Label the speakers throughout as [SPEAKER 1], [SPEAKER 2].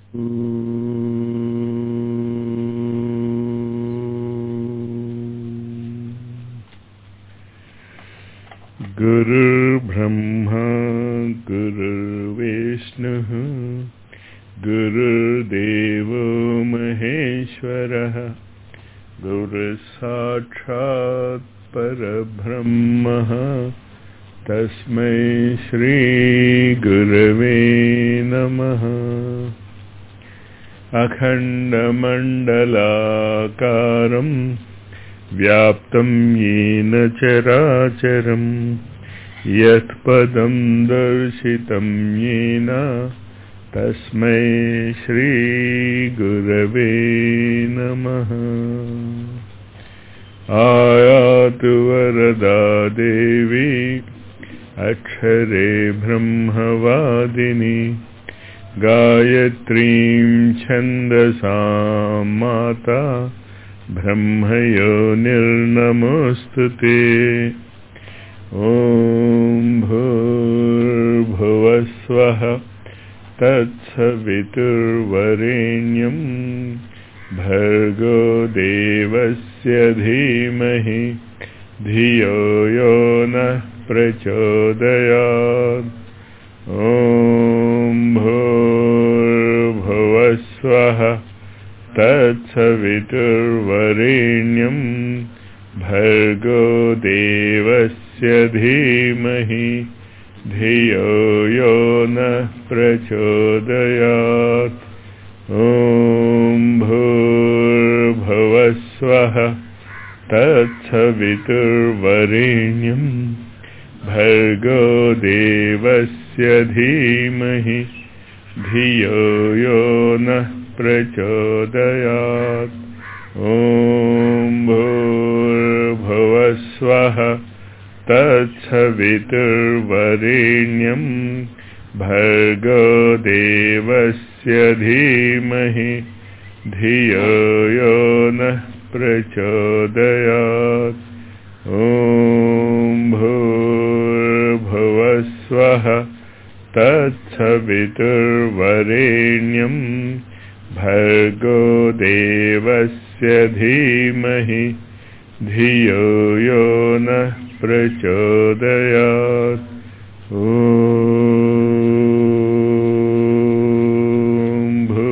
[SPEAKER 1] गुरुर्ब्रह्मा गुरुर्विष्णुः गुरुर्देवो महेश्वरः गुरुसाक्षात् परब्रह्मः तस्मै श्रीगुरवे नमः अखण्डमण्डलाकारम् व्याप्तं येन चराचरम् यत्पदं दर्शितं येन तस्मै श्रीगुरवे नमः आयातु वरदा देवी अक्षरे ब्रह्मवादिनी गायत्रीं छन्दसां माता ब्रह्मयो निर्नमोऽस्तु ते ॐ भूर्भुवस्वः तत्सवितुर्वरेण्यं भर्गो देवस्य धीमहि धियो यो नः प्रचोदयात् ॐ भूर्भुवस्वः तत्सवितुर्वरेण्यं भर्गो देवस्य धीमहि धियो यो नः प्रचोदयात् ॐ भूर्भुवस्वः तत्सवितुर्वरेण्यं भर्गो देवस्य धीमहि धियो यो नः प्रचोदयात् ॐ भूर्भुवस्वः तत्सवितुर्वरेण्यं भर्गो देवस्य धीमहि धियो यो नः प्रचोदयात् ॐ भूर्भुवस्वः तत्सवितुर्वरेण्यं भर्गो देवस्य धीमहि धियो यो नः प्रचोदयात् ॐ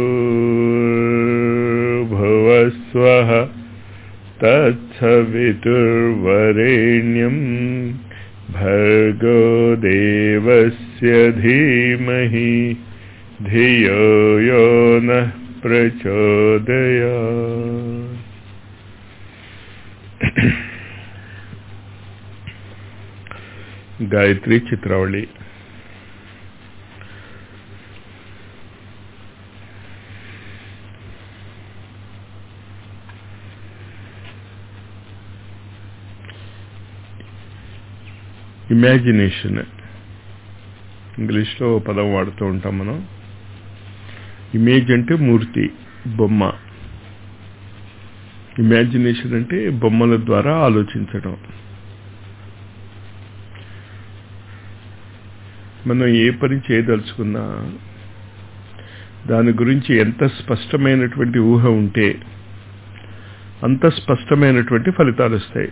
[SPEAKER 1] भूर्भुवस्वः तत्सवितुर्वरेण्यं भर्गो देवस्य धीमहि धियो यो नः प्रचोदयात् గాయత్రి చిత్రావళి ఇమాజినేషన్ ఇంగ్లీష్లో పదం వాడుతూ ఉంటాం మనం ఇమేజ్ అంటే మూర్తి బొమ్మ ఇమాజినేషన్ అంటే బొమ్మల ద్వారా ఆలోచించడం మనం ఏ పని చేయదలుచుకున్నా దాని గురించి ఎంత స్పష్టమైనటువంటి ఊహ ఉంటే అంత స్పష్టమైనటువంటి ఫలితాలు వస్తాయి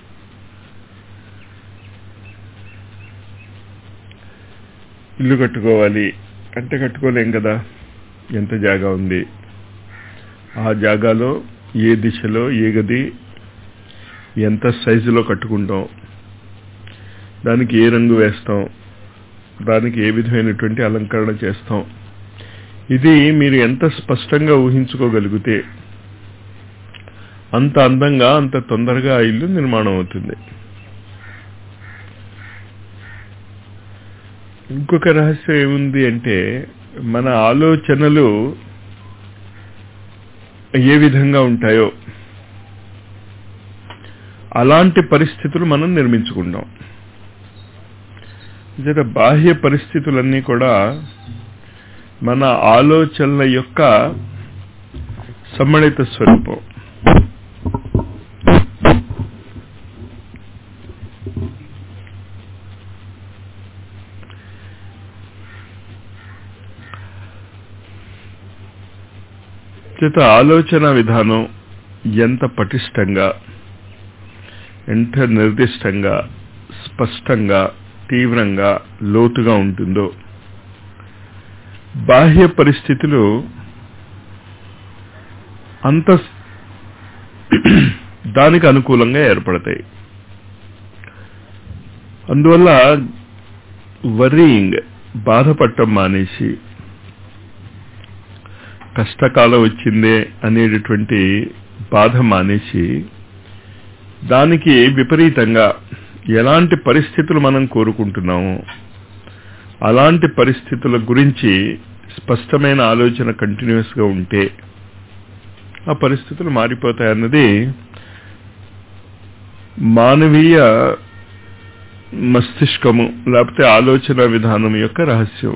[SPEAKER 1] ఇల్లు కట్టుకోవాలి అంటే కట్టుకోలేం కదా ఎంత జాగా ఉంది ఆ జాగాలో ఏ దిశలో ఏ గది ఎంత సైజులో కట్టుకుంటాం దానికి ఏ రంగు వేస్తాం దానికి ఏ విధమైనటువంటి అలంకరణ చేస్తాం ఇది మీరు ఎంత స్పష్టంగా ఊహించుకోగలిగితే అంత అందంగా అంత తొందరగా ఆ ఇల్లు నిర్మాణం అవుతుంది ఇంకొక రహస్యం ఏముంది అంటే మన ఆలోచనలు ఏ విధంగా ఉంటాయో అలాంటి పరిస్థితులు మనం నిర్మించుకుంటాం జర బాహ్య పరిస్థితులన్నీ కూడా మన ఆలోచనల యొక్క సమ్మళిత స్వరూపం చేత ఆలోచన విధానం ఎంత పటిష్టంగా ఎంత నిర్దిష్టంగా స్పష్టంగా తీవ్రంగా లోతుగా ఉంటుందో బాహ్య పరిస్థితులు అంత దానికి అనుకూలంగా ఏర్పడతాయి అందువల్ల వర్రీయింగ్ బాధపడటం మానేసి కష్టకాలం వచ్చిందే అనేటటువంటి బాధ మానేసి దానికి విపరీతంగా ఎలాంటి పరిస్థితులు మనం కోరుకుంటున్నాము అలాంటి పరిస్థితుల గురించి స్పష్టమైన ఆలోచన కంటిన్యూస్ గా ఉంటే ఆ పరిస్థితులు మారిపోతాయన్నది మానవీయ మస్తిష్కము లేకపోతే ఆలోచన విధానం యొక్క రహస్యం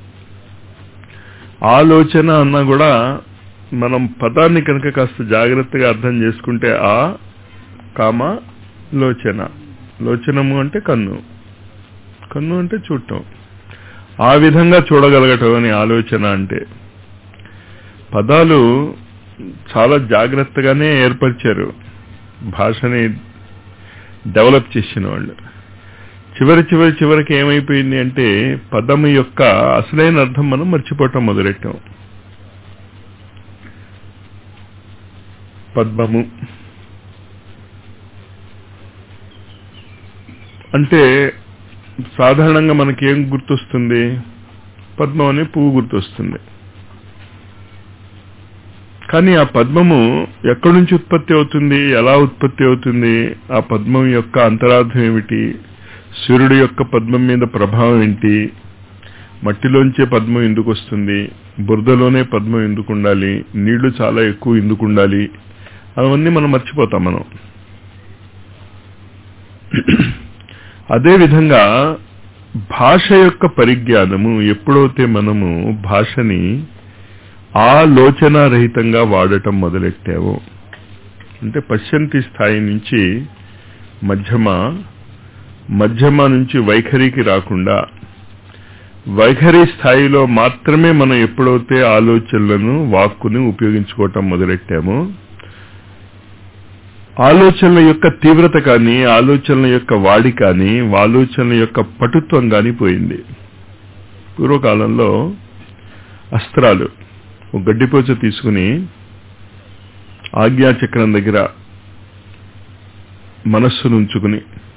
[SPEAKER 1] ఆలోచన అన్నా కూడా మనం పదాన్ని కనుక కాస్త జాగ్రత్తగా అర్థం చేసుకుంటే ఆ కామ లోచన లోచనము అంటే కన్ను కన్ను అంటే చూడటం ఆ విధంగా చూడగలగటం అని ఆలోచన అంటే పదాలు చాలా జాగ్రత్తగానే ఏర్పరిచారు భాషని డెవలప్ చేసిన వాళ్ళు చివరి చివరి చివరికి ఏమైపోయింది అంటే పదము యొక్క అసలైన అర్థం మనం మర్చిపోవటం మొదలెట్టాం పద్మము అంటే సాధారణంగా మనకి ఏం గుర్తొస్తుంది పద్మం అనే పువ్వు గుర్తొస్తుంది కానీ ఆ పద్మము ఎక్కడి నుంచి ఉత్పత్తి అవుతుంది ఎలా ఉత్పత్తి అవుతుంది ఆ పద్మం యొక్క అంతరార్థం ఏమిటి సూర్యుడు యొక్క పద్మం మీద ప్రభావం ఏంటి మట్టిలోంచే పద్మం ఎందుకు వస్తుంది బురదలోనే పద్మం ఎందుకు ఉండాలి నీళ్లు చాలా ఎక్కువ ఎందుకు ఉండాలి అవన్నీ మనం మర్చిపోతాం మనం అదేవిధంగా భాష యొక్క పరిజ్ఞానము ఎప్పుడైతే మనము భాషని ఆలోచనారహితంగా వాడటం మొదలెట్టాము అంటే పశ్చంతి స్థాయి నుంచి మధ్యమ మధ్యమ నుంచి వైఖరికి రాకుండా వైఖరి స్థాయిలో మాత్రమే మనం ఎప్పుడైతే ఆలోచనలను వాక్కుని ఉపయోగించుకోవటం మొదలెట్టామో ఆలోచనల యొక్క తీవ్రత కానీ ఆలోచనల యొక్క వాడి కానీ ఆలోచనల యొక్క పటుత్వం కానీ పోయింది పూర్వకాలంలో అస్త్రాలు ఒక గడ్డిపోచ తీసుకుని ఆజ్ఞాచక్రం దగ్గర మనస్సును ఉంచుకుని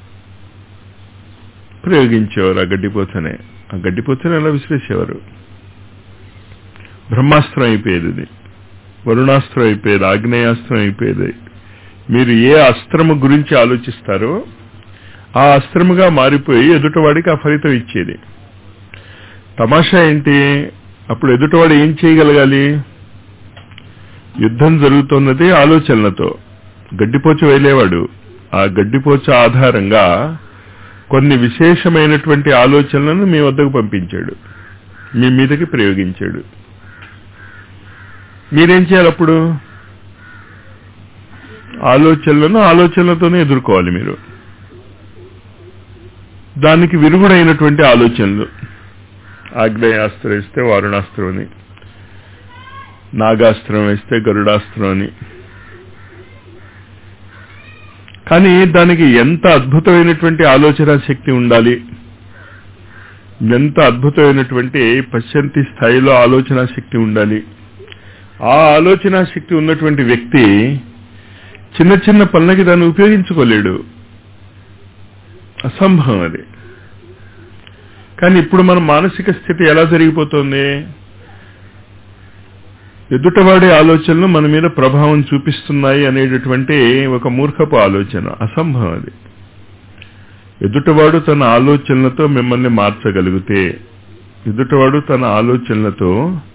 [SPEAKER 1] ప్రయోగించేవారు ఆ గడ్డిపోతనే ఆ గడ్డిపోతనే ఎలా విసిరేసేవారు బ్రహ్మాస్త్రం అయిపోయేది ఇది వరుణాస్త్రం అయిపోయేది ఆగ్నేయాస్త్రం అయిపోయేది మీరు ఏ అస్త్రము గురించి ఆలోచిస్తారో ఆ అస్త్రముగా మారిపోయి ఎదుటవాడికి ఆ ఫలితం ఇచ్చేది తమాషా ఏంటి అప్పుడు ఎదుటవాడు ఏం చేయగలగాలి యుద్ధం జరుగుతున్నది ఆలోచనలతో గడ్డిపోచ వేలేవాడు ఆ గడ్డిపోచ ఆధారంగా కొన్ని విశేషమైనటువంటి ఆలోచనలను మీ వద్దకు పంపించాడు మీ మీదకి ప్రయోగించాడు మీరేం చేయాలి అప్పుడు ఆలోచనలను ఆలోచనలతోనే ఎదుర్కోవాలి మీరు దానికి విరుగుడైనటువంటి ఆలోచనలు ఆగ్నేయాస్త్రం వేస్తే వారుణాస్త్రం అని నాగాస్త్రం వేస్తే గరుడాస్త్రం అని కానీ దానికి ఎంత అద్భుతమైనటువంటి ఆలోచన శక్తి ఉండాలి ఎంత అద్భుతమైనటువంటి పశ్చంతి స్థాయిలో ఆలోచన శక్తి ఉండాలి ఆ ఆలోచన శక్తి ఉన్నటువంటి వ్యక్తి చిన్న చిన్న పనులకి దాన్ని ఉపయోగించుకోలేడు అసంభవం అది కానీ ఇప్పుడు మన మానసిక స్థితి ఎలా జరిగిపోతుంది ఎదుటవాడే ఆలోచనలు మన మీద ప్రభావం చూపిస్తున్నాయి అనేటటువంటి ఒక మూర్ఖపు ఆలోచన అసంభవం అది ఎదుటవాడు తన ఆలోచనలతో మిమ్మల్ని మార్చగలిగితే ఎదుటవాడు తన ఆలోచనలతో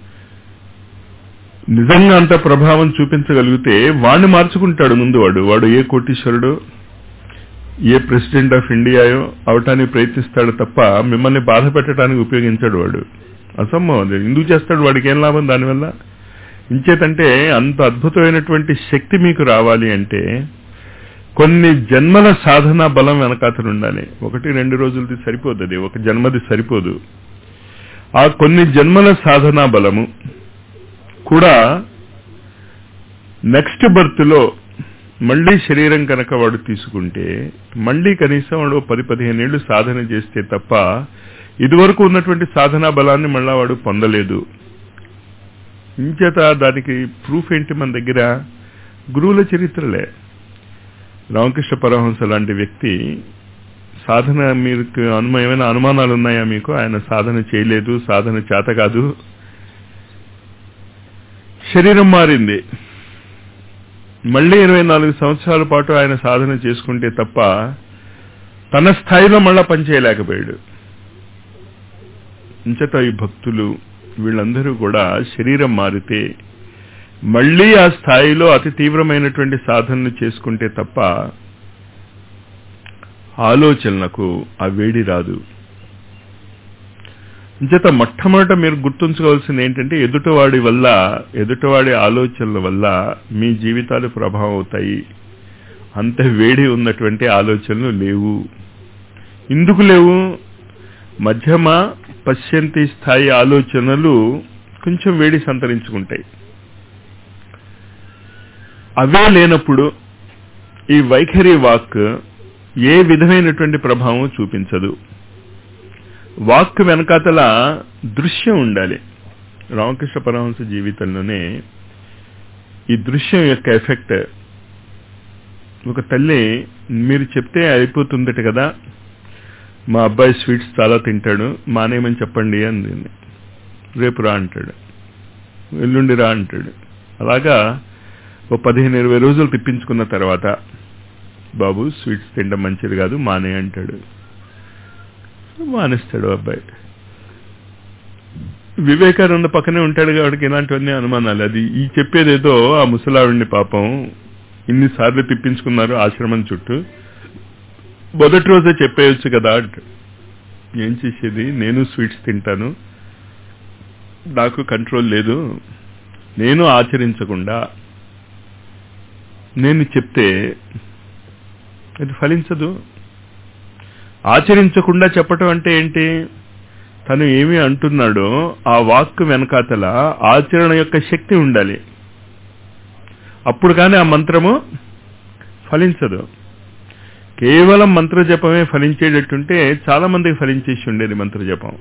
[SPEAKER 1] నిజంగా అంత ప్రభావం చూపించగలిగితే వాడిని మార్చుకుంటాడు ముందు వాడు వాడు ఏ కోటీశ్వరుడు ఏ ప్రెసిడెంట్ ఆఫ్ ఇండియాయో అవటానికి ప్రయత్నిస్తాడు తప్ప మిమ్మల్ని బాధ పెట్టడానికి ఉపయోగించాడు వాడు అసంభవం అది ఎందుకు చేస్తాడు వాడికి ఏం లాభం దానివల్ల ఇంచేతంటే అంత అద్భుతమైనటువంటి శక్తి మీకు రావాలి అంటే కొన్ని జన్మల సాధన బలం వెనకాతలు ఉండాలి ఒకటి రెండు రోజులది సరిపోదు అది ఒక జన్మది సరిపోదు ఆ కొన్ని జన్మల సాధనా బలము కూడా నెక్స్ట్ బర్త్లో మళ్ళీ శరీరం కనుక వాడు తీసుకుంటే మళ్ళీ కనీసం వాడు పది పదిహేను ఏళ్ళు సాధన చేస్తే తప్ప ఇదివరకు ఉన్నటువంటి సాధనా బలాన్ని మళ్ళా వాడు పొందలేదు ఇంచేత దానికి ప్రూఫ్ ఏంటి మన దగ్గర గురువుల చరిత్రలే రామకృష్ణ పరమహంస లాంటి వ్యక్తి సాధన మీకు అనుమ ఏమైనా అనుమానాలు ఉన్నాయా మీకు ఆయన సాధన చేయలేదు సాధన చేత కాదు శరీరం మారింది మళ్ళీ ఇరవై నాలుగు సంవత్సరాల పాటు ఆయన సాధన చేసుకుంటే తప్ప తన స్థాయిలో మళ్ళా పనిచేయలేకపోయాడు ఇంచట ఈ భక్తులు వీళ్ళందరూ కూడా శరీరం మారితే మళ్ళీ ఆ స్థాయిలో అతి తీవ్రమైనటువంటి సాధనలు చేసుకుంటే తప్ప ఆలోచనలకు ఆ వేడి రాదు ఇంచేత మొట్టమొదట మీరు గుర్తుంచుకోవాల్సింది ఏంటంటే ఎదుటివాడి వల్ల ఎదుటివాడి ఆలోచనల వల్ల మీ జీవితాలు ప్రభావం అవుతాయి అంత వేడి ఉన్నటువంటి ఆలోచనలు లేవు ఎందుకు లేవు మధ్యమ పశ్యంతి స్థాయి ఆలోచనలు కొంచెం వేడి సంతరించుకుంటాయి అవే లేనప్పుడు ఈ వైఖరి వాక్ ఏ విధమైనటువంటి ప్రభావం చూపించదు వాక్ వెనకాతల దృశ్యం ఉండాలి రామకృష్ణ పరమహంస జీవితంలోనే ఈ దృశ్యం యొక్క ఎఫెక్ట్ ఒక తల్లి మీరు చెప్తే అయిపోతుందట కదా మా అబ్బాయి స్వీట్స్ చాలా తింటాడు మానేయమని చెప్పండి అంది రేపు రా అంటాడు ఎల్లుండి రా అంటాడు అలాగా ఓ పదిహేను ఇరవై రోజులు తిప్పించుకున్న తర్వాత బాబు స్వీట్స్ తినడం మంచిది కాదు మానే అంటాడు మానేస్తాడు అబ్బాయి వివేకానంద పక్కనే ఉంటాడు కాబట్టి ఇలాంటివన్నీ అనుమానాలు అది ఈ చెప్పేదేదో ఆ ముసలావిడిని పాపం ఇన్నిసార్లు తిప్పించుకున్నారు ఆశ్రమం చుట్టూ మొదటి రోజే చెప్పేయచ్చు కదా ఏం చేసేది నేను స్వీట్స్ తింటాను నాకు కంట్రోల్ లేదు నేను ఆచరించకుండా నేను చెప్తే అది ఫలించదు ఆచరించకుండా చెప్పటం అంటే ఏంటి తను ఏమి అంటున్నాడో ఆ వాక్ వెనకాతల ఆచరణ యొక్క శక్తి ఉండాలి అప్పుడు కానీ ఆ మంత్రము ఫలించదు కేవలం మంత్రజపమే ఫలించేటట్టుంటే చాలా మందికి ఫలించేసి ఉండేది మంత్రజపం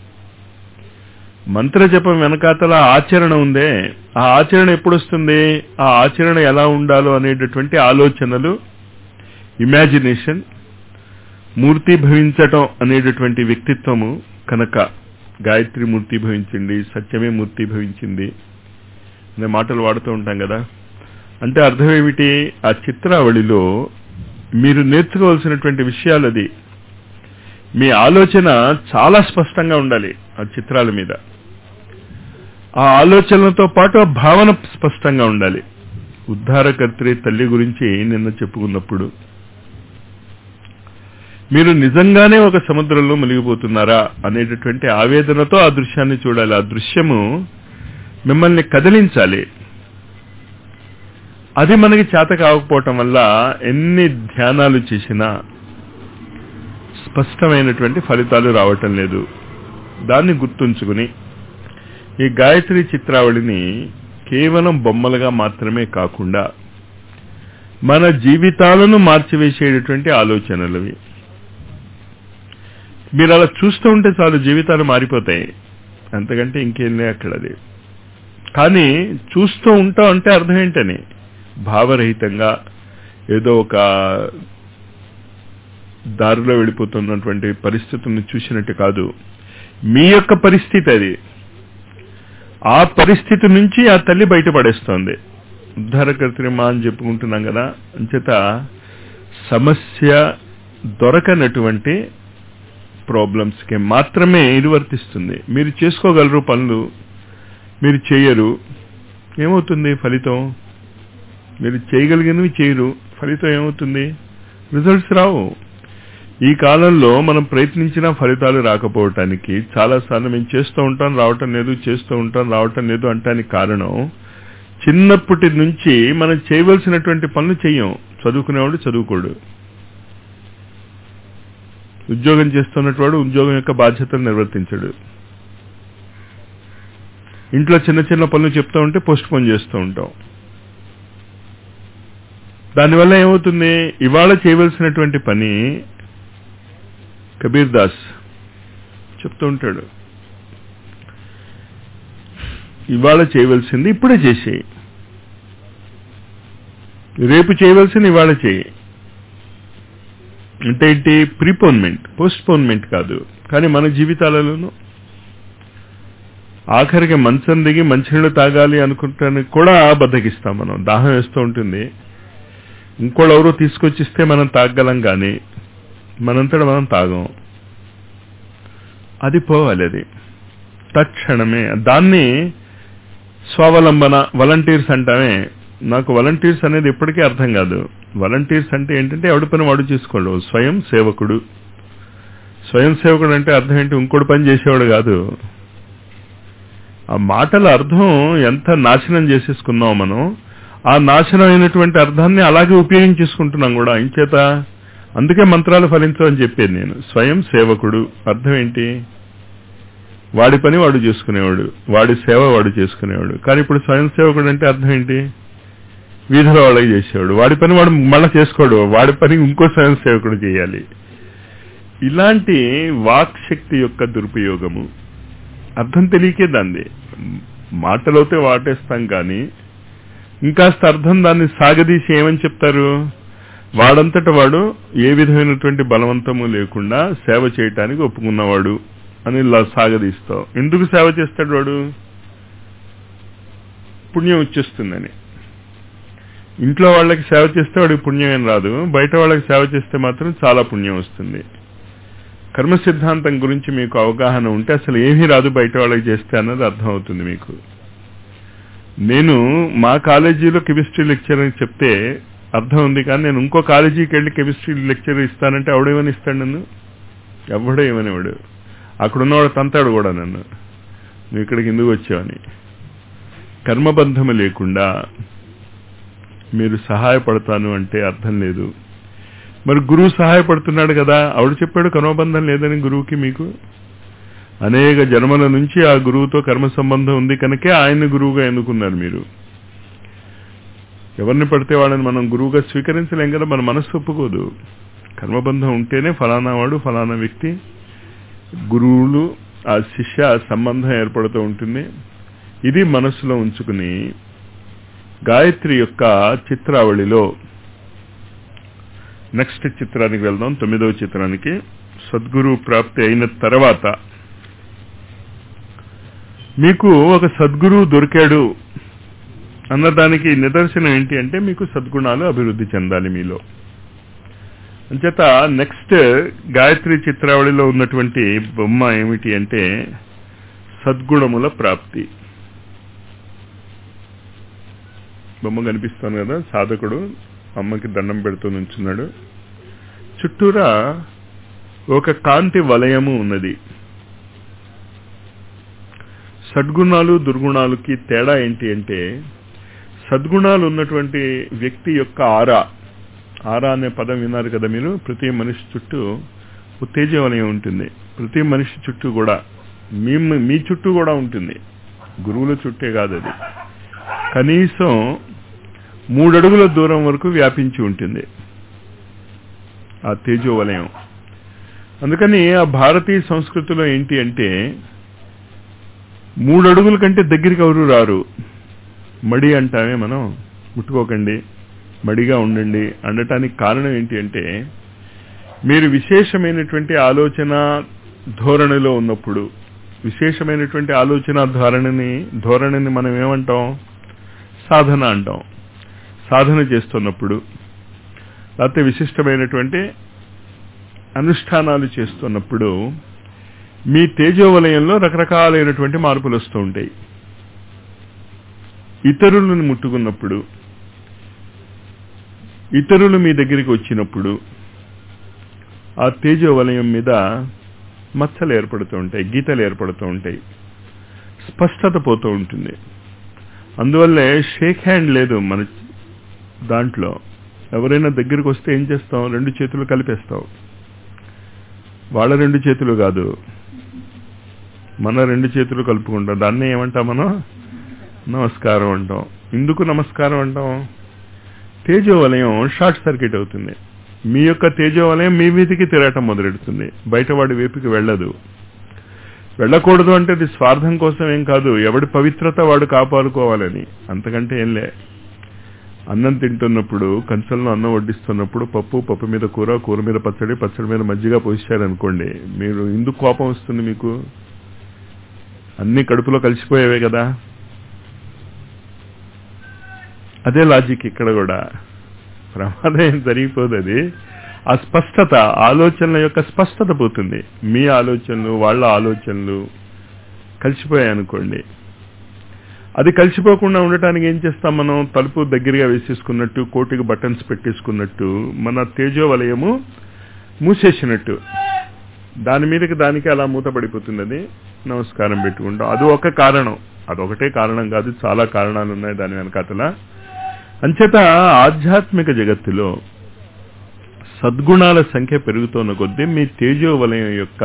[SPEAKER 1] మంత్రజపం వెనకాతల ఆచరణ ఉందే ఆ ఆచరణ ఎప్పుడు వస్తుంది ఆ ఆచరణ ఎలా ఉండాలో అనేటటువంటి ఆలోచనలు ఇమాజినేషన్ మూర్తి భవించటం అనేటటువంటి వ్యక్తిత్వము కనుక గాయత్రి మూర్తి భవించింది సత్యమే మూర్తి భవించింది అనే మాటలు వాడుతూ ఉంటాం కదా అంటే అర్థం ఏమిటి ఆ చిత్రావళిలో మీరు నేర్చుకోవాల్సినటువంటి విషయాలు అది మీ ఆలోచన చాలా స్పష్టంగా ఉండాలి ఆ చిత్రాల మీద ఆ ఆలోచనలతో పాటు ఆ భావన స్పష్టంగా ఉండాలి ఉద్ధారకర్త్రి తల్లి గురించి నిన్న చెప్పుకున్నప్పుడు మీరు నిజంగానే ఒక సముద్రంలో మునిగిపోతున్నారా అనేటటువంటి ఆవేదనతో ఆ దృశ్యాన్ని చూడాలి ఆ దృశ్యము మిమ్మల్ని కదిలించాలి అది మనకి చేత కాకపోవటం వల్ల ఎన్ని ధ్యానాలు చేసినా స్పష్టమైనటువంటి ఫలితాలు రావటం లేదు దాన్ని గుర్తుంచుకుని ఈ గాయత్రి చిత్రావళిని కేవలం బొమ్మలుగా మాత్రమే కాకుండా మన జీవితాలను మార్చివేసేటటువంటి ఆలోచనలవి మీరు అలా చూస్తూ ఉంటే చాలు జీవితాలు మారిపోతాయి అంతకంటే ఇంకేం లే అక్కడ అది కానీ చూస్తూ ఉంటాం అంటే అర్థం ఏంటని భావరహితంగా ఏదో ఒక దారిలో వెళ్ళిపోతున్నటువంటి పరిస్థితులను చూసినట్టు కాదు మీ యొక్క పరిస్థితి అది ఆ పరిస్థితి నుంచి ఆ తల్లి బయటపడేస్తోంది ఉద్ధారకర్త్రిమా అని చెప్పుకుంటున్నాం కదా అంచేత సమస్య దొరకనటువంటి ప్రాబ్లమ్స్కి మాత్రమే ఇది వర్తిస్తుంది మీరు చేసుకోగలరు పనులు మీరు చేయరు ఏమవుతుంది ఫలితం మీరు చేయగలిగినవి చేయరు ఫలితం ఏమవుతుంది రిజల్ట్స్ రావు ఈ కాలంలో మనం ప్రయత్నించిన ఫలితాలు రాకపోవటానికి చాలాసార్లు మేము చేస్తూ ఉంటాం రావటం లేదు చేస్తూ ఉంటాం రావటం లేదు అంటానికి కారణం చిన్నప్పటి నుంచి మనం చేయవలసినటువంటి పనులు చెయ్యం చదువుకునేవాడు చదువుకోడు ఉద్యోగం చేస్తున్నటువంటి ఉద్యోగం యొక్క బాధ్యతలు నిర్వర్తించడు ఇంట్లో చిన్న చిన్న పనులు చెప్తూ ఉంటే పోస్ట్ పోన్ చేస్తూ ఉంటాం దానివల్ల ఏమవుతుంది ఇవాళ చేయవలసినటువంటి పని కబీర్ దాస్ చెప్తూ ఉంటాడు ఇవాళ చేయవలసింది ఇప్పుడే చేసేయి రేపు చేయవలసింది ఇవాళ చేయి అంటే ఏంటి ప్రీపోన్మెంట్ పోస్ట్పోన్మెంట్ కాదు కానీ మన జీవితాలలోనూ ఆఖరికి మంచం దిగి మంచినీళ్ళు తాగాలి అనుకుంటానికి కూడా బద్దకిస్తాం మనం దాహం వేస్తూ ఉంటుంది ఇంకోళ్ళెవరో తీసుకొచ్చిస్తే మనం తాగగలం కానీ మనంతటా మనం తాగం అది పోవాలి అది తక్షణమే దాన్ని స్వావలంబన వాలంటీర్స్ అంటామే నాకు వాలంటీర్స్ అనేది ఎప్పటికీ అర్థం కాదు వాలంటీర్స్ అంటే ఏంటంటే ఎవడి పని వాడు చేసుకోడు స్వయం సేవకుడు స్వయం సేవకుడు అంటే అర్థం ఏంటి ఇంకోటి పని చేసేవాడు కాదు ఆ మాటల అర్థం ఎంత నాశనం చేసేసుకున్నాం మనం ఆ నాశనం అయినటువంటి అర్థాన్ని అలాగే ఉపయోగించేసుకుంటున్నాం కూడా ఇంచేత అందుకే మంత్రాలు ఫలించవని చెప్పేది నేను స్వయం సేవకుడు అర్థం ఏంటి వాడి పని వాడు చేసుకునేవాడు వాడి సేవ వాడు చేసుకునేవాడు కానీ ఇప్పుడు స్వయం సేవకుడు అంటే అర్థం ఏంటి వీధిలో వాళ్ళకి చేసేవాడు వాడి పని వాడు మళ్ళీ చేసుకోడు వాడి పని ఇంకో స్వయం సేవకుడు చేయాలి ఇలాంటి వాక్ శక్తి యొక్క దురుపయోగము అర్థం తెలియకే దాన్ని మాటలైతే వాటేస్తాం కానీ ఇంకాస్త అర్థం దాన్ని సాగదీసి ఏమని చెప్తారు వాడంతట వాడు ఏ విధమైనటువంటి బలవంతము లేకుండా సేవ చేయటానికి ఒప్పుకున్నవాడు అని ఇలా సాగదీస్తావు ఎందుకు సేవ చేస్తాడు వాడు పుణ్యం వచ్చేస్తుందని ఇంట్లో వాళ్ళకి సేవ చేస్తే వాడికి పుణ్యం ఏం రాదు బయట వాళ్ళకి సేవ చేస్తే మాత్రం చాలా పుణ్యం వస్తుంది కర్మ సిద్ధాంతం గురించి మీకు అవగాహన ఉంటే అసలు ఏమీ రాదు బయట వాళ్ళకి చేస్తే అన్నది అర్థమవుతుంది మీకు నేను మా కాలేజీలో కెమిస్ట్రీ లెక్చర్ అని చెప్తే అర్థం ఉంది కానీ నేను ఇంకో కాలేజీకి వెళ్ళి కెమిస్ట్రీ లెక్చర్ ఇస్తానంటే ఎవడేమని ఇస్తాడు నన్ను ఎవడో ఏమనేవాడు అక్కడ ఉన్నవాడు తంతాడు కూడా నన్ను నువ్వు ఇక్కడికి ఎందుకు వచ్చావని కర్మబంధము లేకుండా మీరు సహాయపడతాను అంటే అర్థం లేదు మరి గురువు సహాయపడుతున్నాడు కదా ఆవిడ చెప్పాడు కర్మబంధం లేదని గురువుకి మీకు అనేక జన్మల నుంచి ఆ గురువుతో కర్మ సంబంధం ఉంది కనుకే ఆయన్ని గురువుగా ఎన్నుకున్నారు మీరు ఎవరిని పడితే వాళ్ళని మనం గురువుగా స్వీకరించలేం కదా మన మనస్సు ఒప్పుకోదు కర్మబంధం ఉంటేనే ఫలానా వాడు ఫలానా వ్యక్తి గురువులు ఆ శిష్య సంబంధం ఏర్పడుతూ ఉంటుంది ఇది మనస్సులో ఉంచుకుని గాయత్రి యొక్క చిత్రావళిలో నెక్స్ట్ చిత్రానికి వెళ్దాం తొమ్మిదవ చిత్రానికి సద్గురు ప్రాప్తి అయిన తర్వాత మీకు ఒక సద్గురువు దొరికాడు అన్నదానికి నిదర్శనం ఏంటి అంటే మీకు సద్గుణాలు అభివృద్ధి చెందాలి మీలో అంచేత నెక్స్ట్ గాయత్రి చిత్రావళిలో ఉన్నటువంటి బొమ్మ ఏమిటి అంటే సద్గుణముల ప్రాప్తి బొమ్మ కనిపిస్తాను కదా సాధకుడు అమ్మకి దండం పెడుతూ నుంచున్నాడు చుట్టూరా ఒక కాంతి వలయము ఉన్నది సద్గుణాలు దుర్గుణాలకి తేడా ఏంటి అంటే సద్గుణాలు ఉన్నటువంటి వ్యక్తి యొక్క ఆరా ఆరా అనే పదం విన్నారు కదా మీరు ప్రతి మనిషి చుట్టూ ఉత్తేజ వలయం ఉంటుంది ప్రతి మనిషి చుట్టూ కూడా మీ మీ చుట్టూ కూడా ఉంటుంది గురువుల చుట్టే కాదు అది కనీసం మూడడుగుల దూరం వరకు వ్యాపించి ఉంటుంది ఆ తేజో వలయం అందుకని ఆ భారతీయ సంస్కృతిలో ఏంటి అంటే మూడు అడుగుల కంటే దగ్గరికి ఎవరు రారు మడి అంటామే మనం ముట్టుకోకండి మడిగా ఉండండి అనటానికి కారణం ఏంటి అంటే మీరు విశేషమైనటువంటి ఆలోచన ధోరణిలో ఉన్నప్పుడు విశేషమైనటువంటి ఆలోచన ధోరణిని ధోరణిని మనం ఏమంటాం సాధన అంటాం సాధన చేస్తున్నప్పుడు లేకపోతే విశిష్టమైనటువంటి అనుష్ఠానాలు చేస్తున్నప్పుడు మీ తేజోవలయంలో రకరకాలైనటువంటి మార్పులు వస్తూ ఉంటాయి ఇతరులను ముట్టుకున్నప్పుడు ఇతరులు మీ దగ్గరికి వచ్చినప్పుడు ఆ తేజోవలయం మీద మచ్చలు ఏర్పడుతూ ఉంటాయి గీతలు ఏర్పడుతూ ఉంటాయి స్పష్టత పోతూ ఉంటుంది అందువల్లే షేక్ హ్యాండ్ లేదు మన దాంట్లో ఎవరైనా దగ్గరికి వస్తే ఏం చేస్తాం రెండు చేతులు కలిపేస్తాం వాళ్ళ రెండు చేతులు కాదు మన రెండు చేతులు కలుపుకుంటాం దాన్ని ఏమంటాం మనం నమస్కారం అంటాం ఎందుకు నమస్కారం అంటాం తేజో వలయం షార్ట్ సర్క్యూట్ అవుతుంది మీ యొక్క తేజో వలయం మీ వీధికి తిరగటం మొదలెడుతుంది బయట వాడి వైపుకి వెళ్ళదు వెళ్ళకూడదు అంటే అది స్వార్థం కోసం ఏం కాదు ఎవడి పవిత్రత వాడు కాపాడుకోవాలని అంతకంటే ఏం లే అన్నం తింటున్నప్పుడు కంచంలో అన్నం వడ్డిస్తున్నప్పుడు పప్పు పప్పు మీద కూర కూర మీద పచ్చడి పచ్చడి మీద మజ్జిగ పోసారనుకోండి మీరు ఎందుకు కోపం వస్తుంది మీకు అన్ని కడుపులో కలిసిపోయేవే కదా అదే లాజిక్ ఇక్కడ కూడా ప్రమాదం ఏం జరిగిపోదు అది ఆ స్పష్టత ఆలోచనల యొక్క స్పష్టత పోతుంది మీ ఆలోచనలు వాళ్ళ ఆలోచనలు కలిసిపోయాయి అనుకోండి అది కలిసిపోకుండా ఉండటానికి ఏం చేస్తాం మనం తలుపు దగ్గరగా వేసేసుకున్నట్టు కోటికి బటన్స్ పెట్టేసుకున్నట్టు మన తేజో వలయము మూసేసినట్టు దాని మీదకి దానికి అలా మూతపడిపోతుంది అది నమస్కారం పెట్టుకుంటాం అది ఒక కారణం అదొకటే కారణం కాదు చాలా కారణాలు ఉన్నాయి దాని వెనకాతల అంచేత ఆధ్యాత్మిక జగత్తులో సద్గుణాల సంఖ్య పెరుగుతున్న కొద్దీ మీ తేజో వలయం యొక్క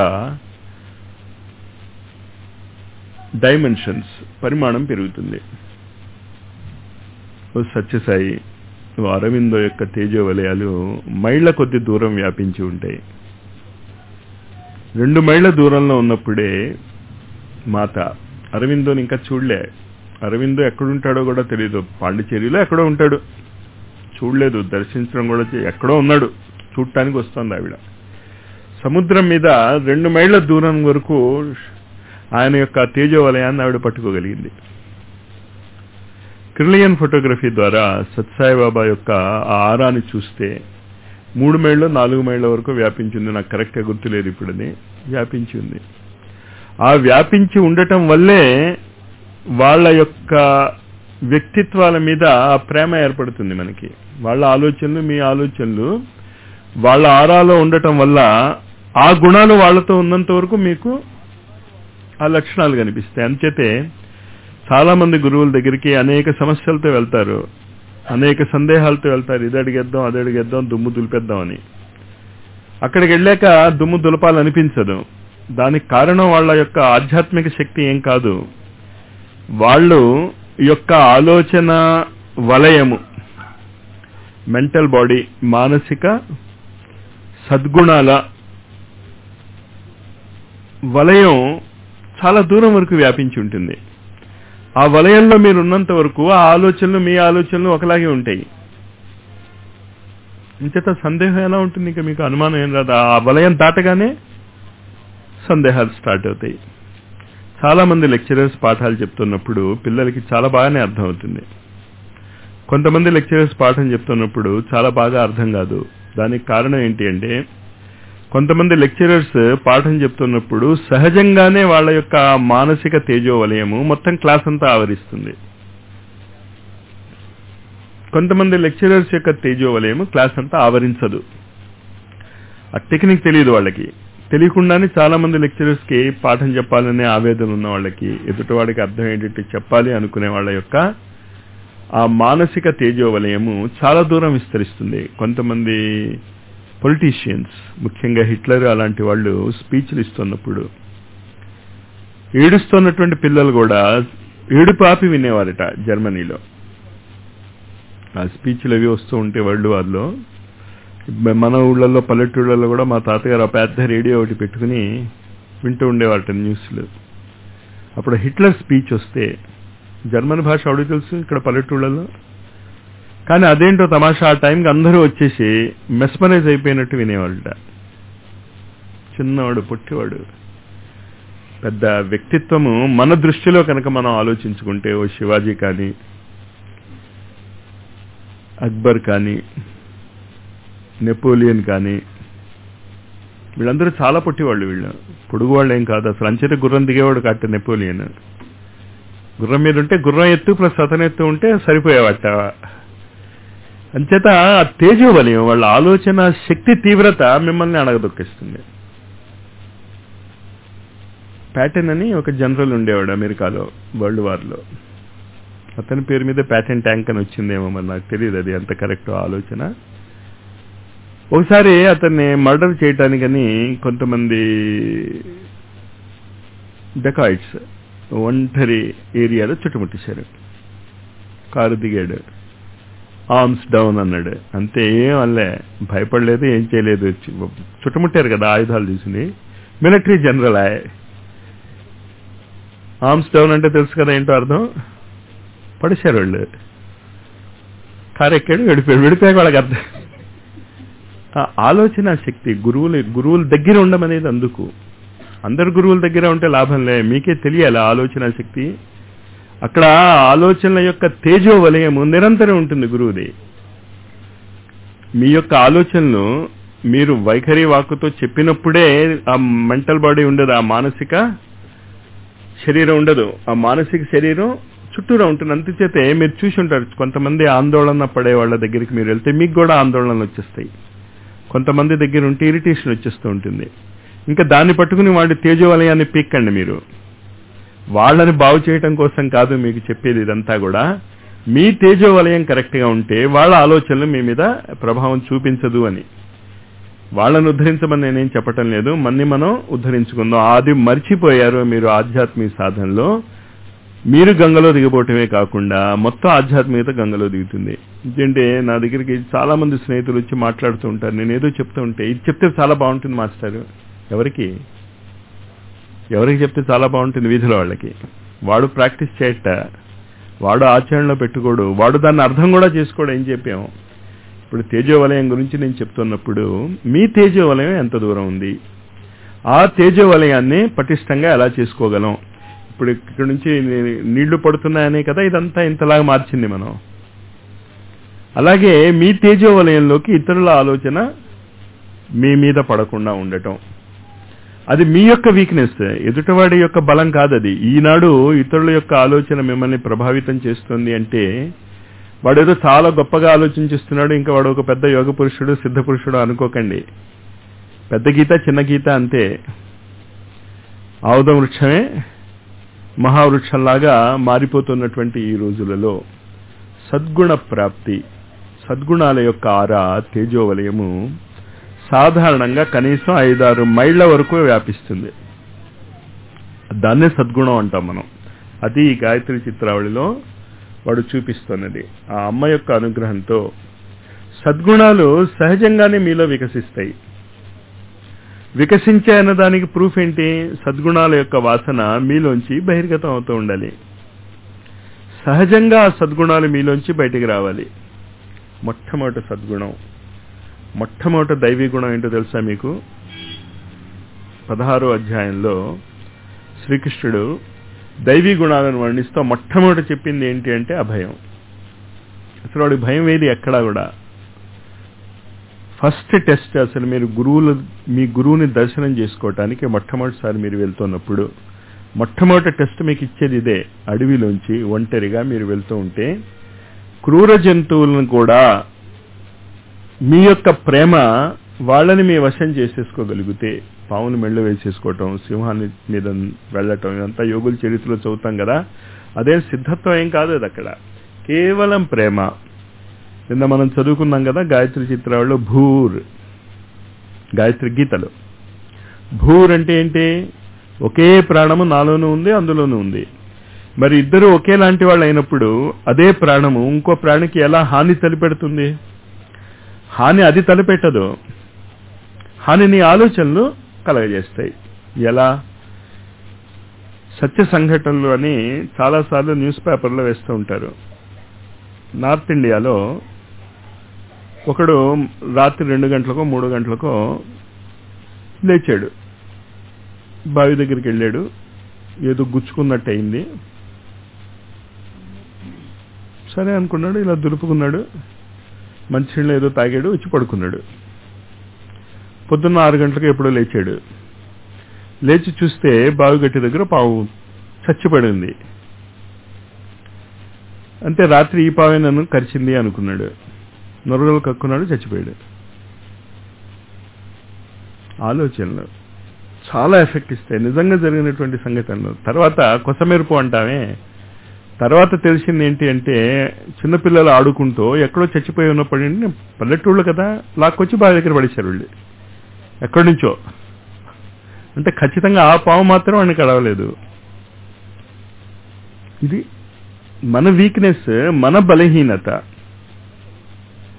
[SPEAKER 1] డైమెన్షన్స్ పరిమాణం పెరుగుతుంది ఓ సత్యసాయి ఓ అరవిందో యొక్క తేజో వలయాలు మైళ్ల కొద్ది దూరం వ్యాపించి ఉంటాయి రెండు మైళ్ళ దూరంలో ఉన్నప్పుడే మాత అరవిందోని ఇంకా చూడలే అరవిందో ఎక్కడుంటాడో కూడా తెలియదు పాండిచేరిలో ఎక్కడో ఉంటాడు చూడలేదు దర్శించడం కూడా చే- ఎక్కడో ఉన్నాడు చూడటానికి వస్తుంది ఆవిడ సముద్రం మీద రెండు మైళ్ళ దూరం వరకు ఆయన యొక్క తేజో వలయాన్ని ఆవిడ పట్టుకోగలిగింది క్రిలియన్ ఫోటోగ్రఫీ ద్వారా సత్సాయి బాబా యొక్క ఆ ఆరాన్ని చూస్తే మూడు మైళ్ళు నాలుగు మైళ్ళ వరకు వ్యాపించింది నాకు కరెక్ట్గా గుర్తులేదు ఇప్పుడు అది వ్యాపించి ఉంది ఆ వ్యాపించి ఉండటం వల్లే వాళ్ళ యొక్క వ్యక్తిత్వాల మీద ఆ ప్రేమ ఏర్పడుతుంది మనకి వాళ్ళ ఆలోచనలు మీ ఆలోచనలు వాళ్ళ ఆరాలో ఉండటం వల్ల ఆ గుణాలు వాళ్ళతో ఉన్నంత వరకు మీకు ఆ లక్షణాలు కనిపిస్తాయి అంచేతే చాలా మంది గురువుల దగ్గరికి అనేక సమస్యలతో వెళ్తారు అనేక సందేహాలతో వెళ్తారు ఇది అడిగేద్దాం అది అడిగేద్దాం దుమ్ము దులిపేద్దాం అని అక్కడికి వెళ్ళాక దుమ్ము దులపాలనిపించదు దానికి కారణం వాళ్ళ యొక్క ఆధ్యాత్మిక శక్తి ఏం కాదు వాళ్ళు యొక్క ఆలోచన వలయము మెంటల్ బాడీ మానసిక సద్గుణాల వలయం చాలా దూరం వరకు వ్యాపించి ఉంటుంది ఆ వలయంలో మీరు ఉన్నంత వరకు ఆ ఆలోచనలు మీ ఆలోచనలు ఒకలాగే ఉంటాయి ఇంచేత సందేహం ఎలా ఉంటుంది ఇంకా మీకు అనుమానం ఏం రాదు ఆ వలయం దాటగానే సందేహాలు స్టార్ట్ అవుతాయి చాలా మంది లెక్చరర్స్ పాఠాలు చెప్తున్నప్పుడు పిల్లలకి చాలా బాగానే అర్థమవుతుంది కొంతమంది లెక్చరర్స్ పాఠం చెప్తున్నప్పుడు చాలా బాగా అర్థం కాదు దానికి కారణం ఏంటి అంటే కొంతమంది లెక్చరర్స్ పాఠం చెప్తున్నప్పుడు సహజంగానే వాళ్ళ యొక్క మానసిక తేజో వలయము మొత్తం క్లాస్ అంతా ఆవరిస్తుంది కొంతమంది లెక్చరర్స్ యొక్క తేజో వలయము క్లాస్ అంతా ఆవరించదు ఆ టెక్నిక్ తెలియదు వాళ్ళకి తెలియకుండానే చాలా మంది లెక్చరర్స్ కి పాఠం చెప్పాలనే ఆవేదన ఉన్న వాళ్ళకి ఎదుటివాడికి అర్థం ఏంటంటే చెప్పాలి అనుకునే వాళ్ళ యొక్క ఆ మానసిక తేజో వలయము చాలా దూరం విస్తరిస్తుంది కొంతమంది పొలిటీషియన్స్ ముఖ్యంగా హిట్లర్ అలాంటి వాళ్ళు స్పీచ్లు ఇస్తున్నప్పుడు ఏడుస్తున్నటువంటి పిల్లలు కూడా ఏడుపు ఆపి వినేవారట జర్మనీలో ఆ స్పీచ్లు అవి వస్తూ ఉంటే వరల్డ్ వార్లో మన ఊళ్ళల్లో పల్లెటూళ్ళల్లో కూడా మా తాతగారు ఆ పెద్ద రేడియో ఒకటి పెట్టుకుని వింటూ ఉండేవారట న్యూస్లు అప్పుడు హిట్లర్ స్పీచ్ వస్తే జర్మన్ భాష ఆవిడ తెలుసు ఇక్కడ పల్లెటూళ్ళలో కానీ అదేంటో తమాషా ఆ టైంకి అందరూ వచ్చేసి మెస్మరైజ్ అయిపోయినట్టు వినేవాళ్ళట చిన్నవాడు పొట్టివాడు పెద్ద వ్యక్తిత్వము మన దృష్టిలో కనుక మనం ఆలోచించుకుంటే ఓ శివాజీ కానీ అక్బర్ కానీ నెపోలియన్ కానీ వీళ్ళందరూ చాలా పొట్టివాళ్ళు వీళ్ళు పొడుగు వాళ్ళు ఏం కాదు అసలు అంచేత గుర్రం దిగేవాడు కాట నెపోలియన్ గుర్రం మీద ఉంటే గుర్రం ఎత్తు ప్లస్ అతను ఎత్తు ఉంటే సరిపోయేవాట అంచేత ఆ తేజోబలియం వాళ్ళ ఆలోచన శక్తి తీవ్రత మిమ్మల్ని అడగదొక్కిస్తుంది ప్యాటర్న్ అని ఒక జనరల్ ఉండేవాడు అమెరికాలో వరల్డ్ వార్లో అతని పేరు మీద ప్యాటర్న్ ట్యాంక్ అని వచ్చిందేమో మరి నాకు తెలియదు అది ఎంత కరెక్ట్ ఆలోచన ఒకసారి అతన్ని మర్డర్ చేయటానికని కొంతమంది డెకాయిట్స్ ఒంటరి ఏరియాలో చుట్టుముట్టేశారు కారు దిగాడు ఆర్మ్స్ డౌన్ అన్నాడు అంతే ఏం అల్లే భయపడలేదు ఏం చేయలేదు చుట్టుముట్టారు కదా ఆయుధాలు తీసుకుని మిలిటరీ జనరల్ ఆయ్ ఆర్మ్స్ డౌన్ అంటే తెలుసు కదా ఏంటో అర్థం పడిశారు వాళ్ళు కారు ఎక్కాడు విడిపోయాడు విడిపోయాక వాళ్ళకి అర్థం ఆ ఆలోచన శక్తి గురువులు గురువుల దగ్గర ఉండమనేది అందుకు అందరు గురువుల దగ్గర ఉంటే లాభం లే మీకే తెలియాలి ఆలోచన శక్తి అక్కడ ఆలోచనల యొక్క తేజో వలయము నిరంతరం ఉంటుంది గురువుది మీ యొక్క ఆలోచనలు మీరు వైఖరి వాక్కుతో చెప్పినప్పుడే ఆ మెంటల్ బాడీ ఉండదు ఆ మానసిక శరీరం ఉండదు ఆ మానసిక శరీరం చుట్టూరా ఉంటుంది అంతచేతే మీరు చూసి ఉంటారు కొంతమంది ఆందోళన పడే వాళ్ళ దగ్గరికి మీరు వెళ్తే మీకు కూడా ఆందోళనలు వచ్చేస్తాయి కొంతమంది దగ్గర ఉంటే ఇరిటేషన్ వచ్చేస్తూ ఉంటుంది ఇంకా దాన్ని పట్టుకుని వాడి తేజోవలయాన్ని పీక్కండి మీరు వాళ్ళని బాగు చేయటం కోసం కాదు మీకు చెప్పేది ఇదంతా కూడా మీ తేజోవలయం కరెక్ట్గా ఉంటే వాళ్ళ ఆలోచనలు మీ మీద ప్రభావం చూపించదు అని వాళ్ళని ఉద్ధరించమని నేనేం చెప్పటం లేదు మన్ని మనం ఉద్ధరించుకుందాం అది మర్చిపోయారు మీరు ఆధ్యాత్మిక సాధనలో మీరు గంగలో దిగబోవటమే కాకుండా మొత్తం ఆధ్యాత్మికత గంగలో దిగుతుంది ఎందుకంటే నా దగ్గరికి చాలా మంది స్నేహితులు వచ్చి మాట్లాడుతూ ఉంటారు నేను ఏదో చెప్తూ ఉంటే ఇది చెప్తే చాలా బాగుంటుంది మాస్టర్ ఎవరికి ఎవరికి చెప్తే చాలా బాగుంటుంది వీధిలో వాళ్ళకి వాడు ప్రాక్టీస్ చేయట వాడు ఆచరణలో పెట్టుకోడు వాడు దాన్ని అర్థం కూడా చేసుకోడు ఏం చెప్పాము ఇప్పుడు తేజోవలయం గురించి నేను చెప్తున్నప్పుడు మీ తేజోవలయం ఎంత దూరం ఉంది ఆ తేజోవలయాన్ని పటిష్టంగా ఎలా చేసుకోగలం ఇప్పుడు ఇక్కడ నుంచి నీళ్లు పడుతున్నాయనే కదా ఇదంతా ఇంతలాగా మార్చింది మనం అలాగే మీ తేజోవలయంలోకి ఇతరుల ఆలోచన మీ మీద పడకుండా ఉండటం అది మీ యొక్క వీక్నెస్ ఎదుటివాడి యొక్క బలం కాదది ఈనాడు ఇతరుల యొక్క ఆలోచన మిమ్మల్ని ప్రభావితం చేస్తుంది అంటే వాడు ఏదో చాలా గొప్పగా ఆలోచించిస్తున్నాడు ఇంకా వాడు ఒక పెద్ద యోగ పురుషుడు సిద్ధ పురుషుడు అనుకోకండి పెద్ద గీత చిన్న గీత అంతే ఆవుద వృక్షమే మహావృక్షంలాగా మారిపోతున్నటువంటి ఈ రోజులలో సద్గుణ ప్రాప్తి సద్గుణాల యొక్క ఆరా తేజోవలయము సాధారణంగా కనీసం ఐదారు మైళ్ళ వరకు వ్యాపిస్తుంది దాన్నే సద్గుణం అంటాం మనం అది ఈ గాయత్రి చిత్రావళిలో వాడు చూపిస్తున్నది ఆ అమ్మ యొక్క అనుగ్రహంతో సద్గుణాలు సహజంగానే మీలో వికసిస్తాయి వికసించే అన్న దానికి ప్రూఫ్ ఏంటి సద్గుణాల యొక్క వాసన మీలోంచి బహిర్గతం అవుతూ ఉండాలి సహజంగా ఆ సద్గుణాలు మీలోంచి బయటికి రావాలి మొట్టమొదటి సద్గుణం మొట్టమొదటి దైవీ గుణం ఏంటో తెలుసా మీకు పదహారో అధ్యాయంలో శ్రీకృష్ణుడు దైవీ గుణాలను వర్ణిస్తూ మొట్టమొదటి చెప్పింది ఏంటి అంటే అభయం అసలు వాడి భయం ఏది ఎక్కడా కూడా ఫస్ట్ టెస్ట్ అసలు మీరు గురువులు మీ గురువుని దర్శనం చేసుకోవటానికి మొట్టమొదటిసారి మీరు వెళ్తున్నప్పుడు మొట్టమొదటి టెస్ట్ మీకు ఇచ్చేది ఇదే అడవిలోంచి ఒంటరిగా మీరు వెళ్తూ ఉంటే క్రూర జంతువులను కూడా మీ యొక్క ప్రేమ వాళ్ళని మీ వశం చేసేసుకోగలిగితే పావును మెళ్ళు వేసేసుకోవటం సింహాన్ని మీద వెళ్ళటం ఇదంతా యోగుల చరిత్రలో చదువుతాం కదా అదేం సిద్ధత్వం ఏం కాదు అది అక్కడ కేవలం ప్రేమ నిన్న మనం చదువుకున్నాం కదా గాయత్రి చిత్రాల్లో భూర్ గాయత్రి గీతలు భూర్ అంటే ఏంటి ఒకే ప్రాణము నాలోనూ ఉంది అందులోనూ ఉంది మరి ఇద్దరు ఒకేలాంటి వాళ్ళు అయినప్పుడు అదే ప్రాణము ఇంకో ప్రాణికి ఎలా హాని తలిపెడుతుంది హాని అది తలపెట్టదు హానిని ఆలోచనలు కలగజేస్తాయి ఎలా సత్య సంఘటనలు అని చాలాసార్లు న్యూస్ పేపర్లో వేస్తూ ఉంటారు నార్త్ ఇండియాలో ఒకడు రాత్రి రెండు గంటలకో మూడు గంటలకో లేచాడు బావి దగ్గరికి వెళ్ళాడు ఏదో గుచ్చుకున్నట్టు అయింది సరే అనుకున్నాడు ఇలా దులుపుకున్నాడు మంచినీళ్ళు ఏదో తాగాడు వచ్చి పడుకున్నాడు పొద్దున్న ఆరు గంటలకు ఎప్పుడో లేచాడు లేచి చూస్తే బావిగట్టి దగ్గర పావు చచ్చిపడి ఉంది అంతే రాత్రి ఈ పావే నన్ను కరిచింది అనుకున్నాడు నొరగలు కక్కున్నాడు చచ్చిపోయాడు ఆలోచనలు చాలా ఎఫెక్ట్ ఇస్తాయి నిజంగా జరిగినటువంటి సంఘటనలు తర్వాత కొసమెరుపు అంటామే తర్వాత తెలిసింది ఏంటి అంటే చిన్నపిల్లలు ఆడుకుంటూ ఎక్కడో చచ్చిపోయి ఉన్నప్పుడు పల్లెటూళ్ళు కదా లాక్కొచ్చి బావి దగ్గర పడేశారు వీళ్ళు ఎక్కడి నుంచో అంటే ఖచ్చితంగా ఆ పాము మాత్రం వాడిని కడవలేదు ఇది మన వీక్నెస్ మన బలహీనత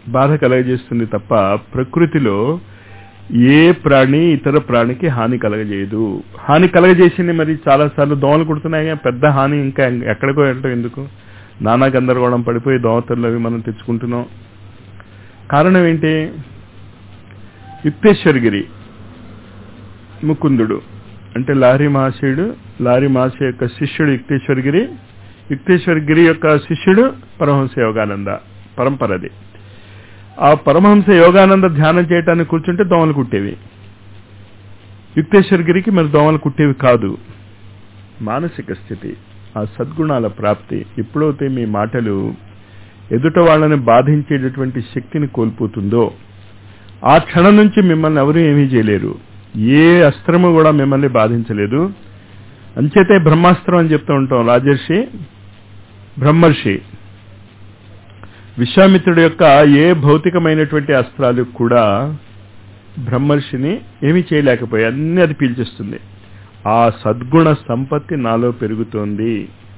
[SPEAKER 1] బాధ కలగజేస్తుంది తప్ప ప్రకృతిలో ఏ ప్రాణి ఇతర ప్రాణికి హాని కలగజేయదు హాని కలగజేసింది మరి చాలాసార్లు దోమలు కుడుతున్నాయి పెద్ద హాని ఇంకా ఎక్కడికో వెళ్ళటం ఎందుకు నానా గందరగోళం పడిపోయి దోమతలు అవి మనం తెచ్చుకుంటున్నాం కారణం ఏంటి యుక్తేశ్వరగిరి ముకుందుడు అంటే లారీ మహాశయుడు లారీ మహాశయ యొక్క శిష్యుడు యుక్తేశ్వరగిరి యుక్తేశ్వరగిరి యొక్క శిష్యుడు పరమహంస యోగానంద పరంపరది ఆ పరమహంస యోగానంద ధ్యానం చేయటానికి కూర్చుంటే దోమలు కుట్టేవి యుక్తేశ్వరగిరికి మరి దోమలు కుట్టేవి కాదు మానసిక స్థితి ఆ సద్గుణాల ప్రాప్తి ఎప్పుడైతే మీ మాటలు ఎదుట వాళ్ళని బాధించేటటువంటి శక్తిని కోల్పోతుందో ఆ క్షణం నుంచి మిమ్మల్ని ఎవరూ ఏమీ చేయలేరు ఏ అస్త్రము కూడా మిమ్మల్ని బాధించలేదు అంచేతే బ్రహ్మాస్త్రం అని చెప్తూ ఉంటాం రాజర్షి బ్రహ్మర్షి విశ్వామిత్రుడు యొక్క ఏ భౌతికమైనటువంటి అస్త్రాలు కూడా బ్రహ్మర్షిని ఏమీ చేయలేకపోయాయి అన్ని అది పీల్చేస్తుంది ఆ సద్గుణ సంపత్తి నాలో పెరుగుతోంది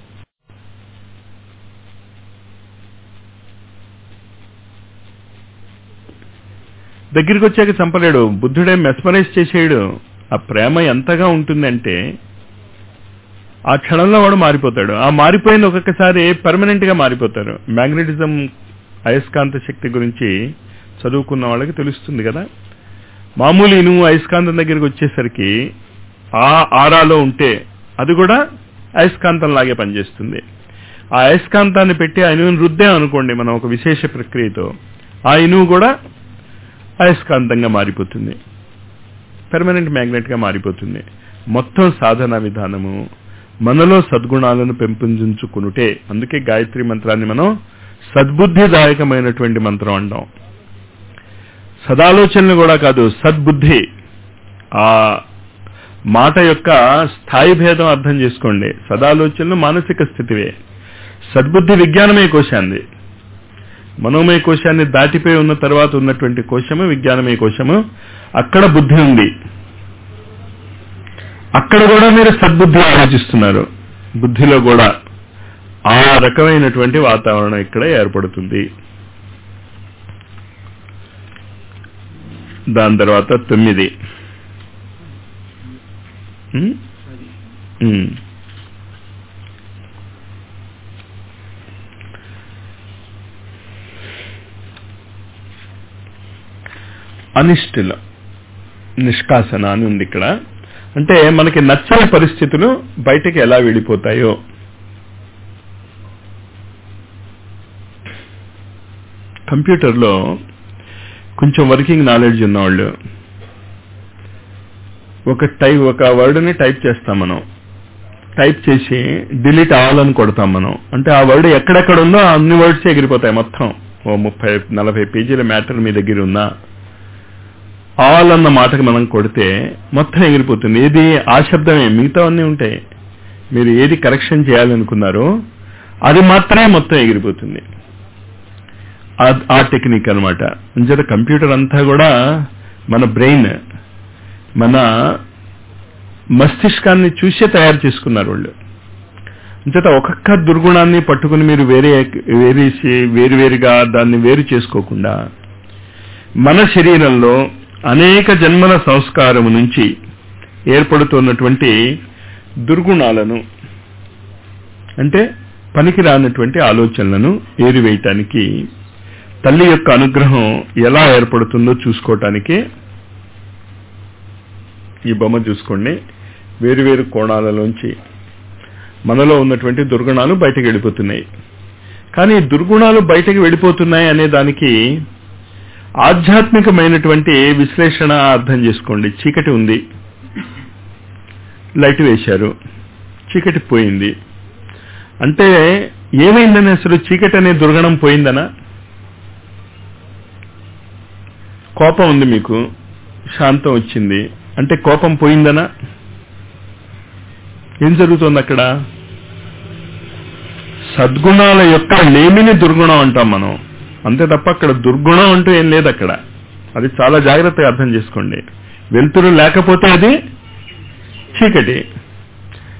[SPEAKER 1] దగ్గరికి వచ్చాక చంపలేడు బుద్ధుడే మెస్మరైజ్ చేసేయడు ఆ ప్రేమ ఎంతగా ఉంటుందంటే ఆ క్షణంలో వాడు మారిపోతాడు ఆ మారిపోయిన ఒక్కొక్కసారి పర్మనెంట్ గా మారిపోతారు మ్యాగ్నెటిజం అయస్కాంత శక్తి గురించి చదువుకున్న వాళ్ళకి తెలుస్తుంది కదా మామూలు ఇనుము అయస్కాంతం దగ్గరికి వచ్చేసరికి ఆ ఆరాలో ఉంటే అది కూడా అయస్కాంతం లాగే పనిచేస్తుంది ఆ అయస్కాంతాన్ని పెట్టి ఆ ఇనువుని రుద్దాం అనుకోండి మనం ఒక విశేష ప్రక్రియతో ఆ ఇనువు కూడా అయస్కాంతంగా మారిపోతుంది పెర్మనెంట్ మ్యాగ్నెట్ గా మారిపోతుంది మొత్తం సాధన విధానము మనలో సద్గుణాలను పెంపొందించుకునుటే అందుకే గాయత్రి మంత్రాన్ని మనం సద్బుద్ధిదాయకమైనటువంటి మంత్రం అంటాం సదాలోచనలు కూడా కాదు సద్బుద్ధి ఆ మాట యొక్క స్థాయి భేదం అర్థం చేసుకోండి సదాలోచనలు మానసిక స్థితివే సద్బుద్ధి విజ్ఞానమయ కోశాన్ని మనోమయ కోశాన్ని దాటిపోయి ఉన్న తర్వాత ఉన్నటువంటి కోశము విజ్ఞానమయ కోశము అక్కడ బుద్ధి ఉంది అక్కడ కూడా మీరు సద్బుద్ధి ఆలోచిస్తున్నారు బుద్ధిలో కూడా ఆ రకమైనటువంటి వాతావరణం ఇక్కడ ఏర్పడుతుంది దాని తర్వాత తొమ్మిది ఉమ్? ఉమ్. అనిష్టుల నిష్కాసన అని ఉంది ఇక్కడ అంటే మనకి నచ్చని పరిస్థితులు బయటకి ఎలా వెళ్ళిపోతాయో కంప్యూటర్లో కొంచెం వర్కింగ్ నాలెడ్జ్ ఉన్నవాళ్ళు ఒక టైప్ ఒక వర్డ్ని టైప్ చేస్తాం మనం టైప్ చేసి డిలీట్ అవ్వాలని కొడతాం మనం అంటే ఆ వర్డ్ ఎక్కడెక్కడ ఉందో ఆ అన్ని వర్డ్స్ ఎగిరిపోతాయి మొత్తం ఓ ముప్పై నలభై పేజీల మ్యాటర్ మీ దగ్గర ఉన్నా ఆల్ అన్న మాటకి మనం కొడితే మొత్తం ఎగిరిపోతుంది ఏది ఆ శబ్దమే మిగతా అన్నీ ఉంటాయి మీరు ఏది కరెక్షన్ చేయాలనుకున్నారో అది మాత్రమే మొత్తం ఎగిరిపోతుంది ఆ- ఆ టెక్నిక్ అనమాట అంచేత కంప్యూటర్ అంతా కూడా మన బ్రెయిన్ మన మస్తిష్కాన్ని చూసే తయారు చేసుకున్నారు వాళ్ళు అంచేత ఒక్కొక్క దుర్గుణాన్ని పట్టుకుని మీరు వేరే వేరేసి వేరువేరుగా దాన్ని వేరు చేసుకోకుండా మన శరీరంలో అనేక జన్మల సంస్కారము నుంచి ఏర్పడుతున్నటువంటి దుర్గుణాలను అంటే పనికి రానటువంటి ఆలోచనలను ఏరివేయటానికి తల్లి యొక్క అనుగ్రహం ఎలా ఏర్పడుతుందో చూసుకోవటానికి ఈ బొమ్మ చూసుకోండి వేరువేరు కోణాలలోంచి మనలో ఉన్నటువంటి దుర్గుణాలు బయటకు వెళ్ళిపోతున్నాయి కానీ ఈ దుర్గుణాలు బయటకు వెళ్ళిపోతున్నాయి అనే దానికి ఆధ్యాత్మికమైనటువంటి విశ్లేషణ అర్థం చేసుకోండి చీకటి ఉంది లైట్ వేశారు చీకటి పోయింది అంటే ఏమైందని అసలు చీకటి అనే దుర్గణం పోయిందనా కోపం ఉంది మీకు శాంతం వచ్చింది అంటే కోపం పోయిందనా ఏం జరుగుతోంది అక్కడ సద్గుణాల యొక్క లేమిని దుర్గుణం అంటాం మనం అంతే తప్ప అక్కడ దుర్గుణం అంటూ ఏం లేదు అక్కడ అది చాలా జాగ్రత్తగా అర్థం చేసుకోండి వెలుతురు లేకపోతే అది చీకటి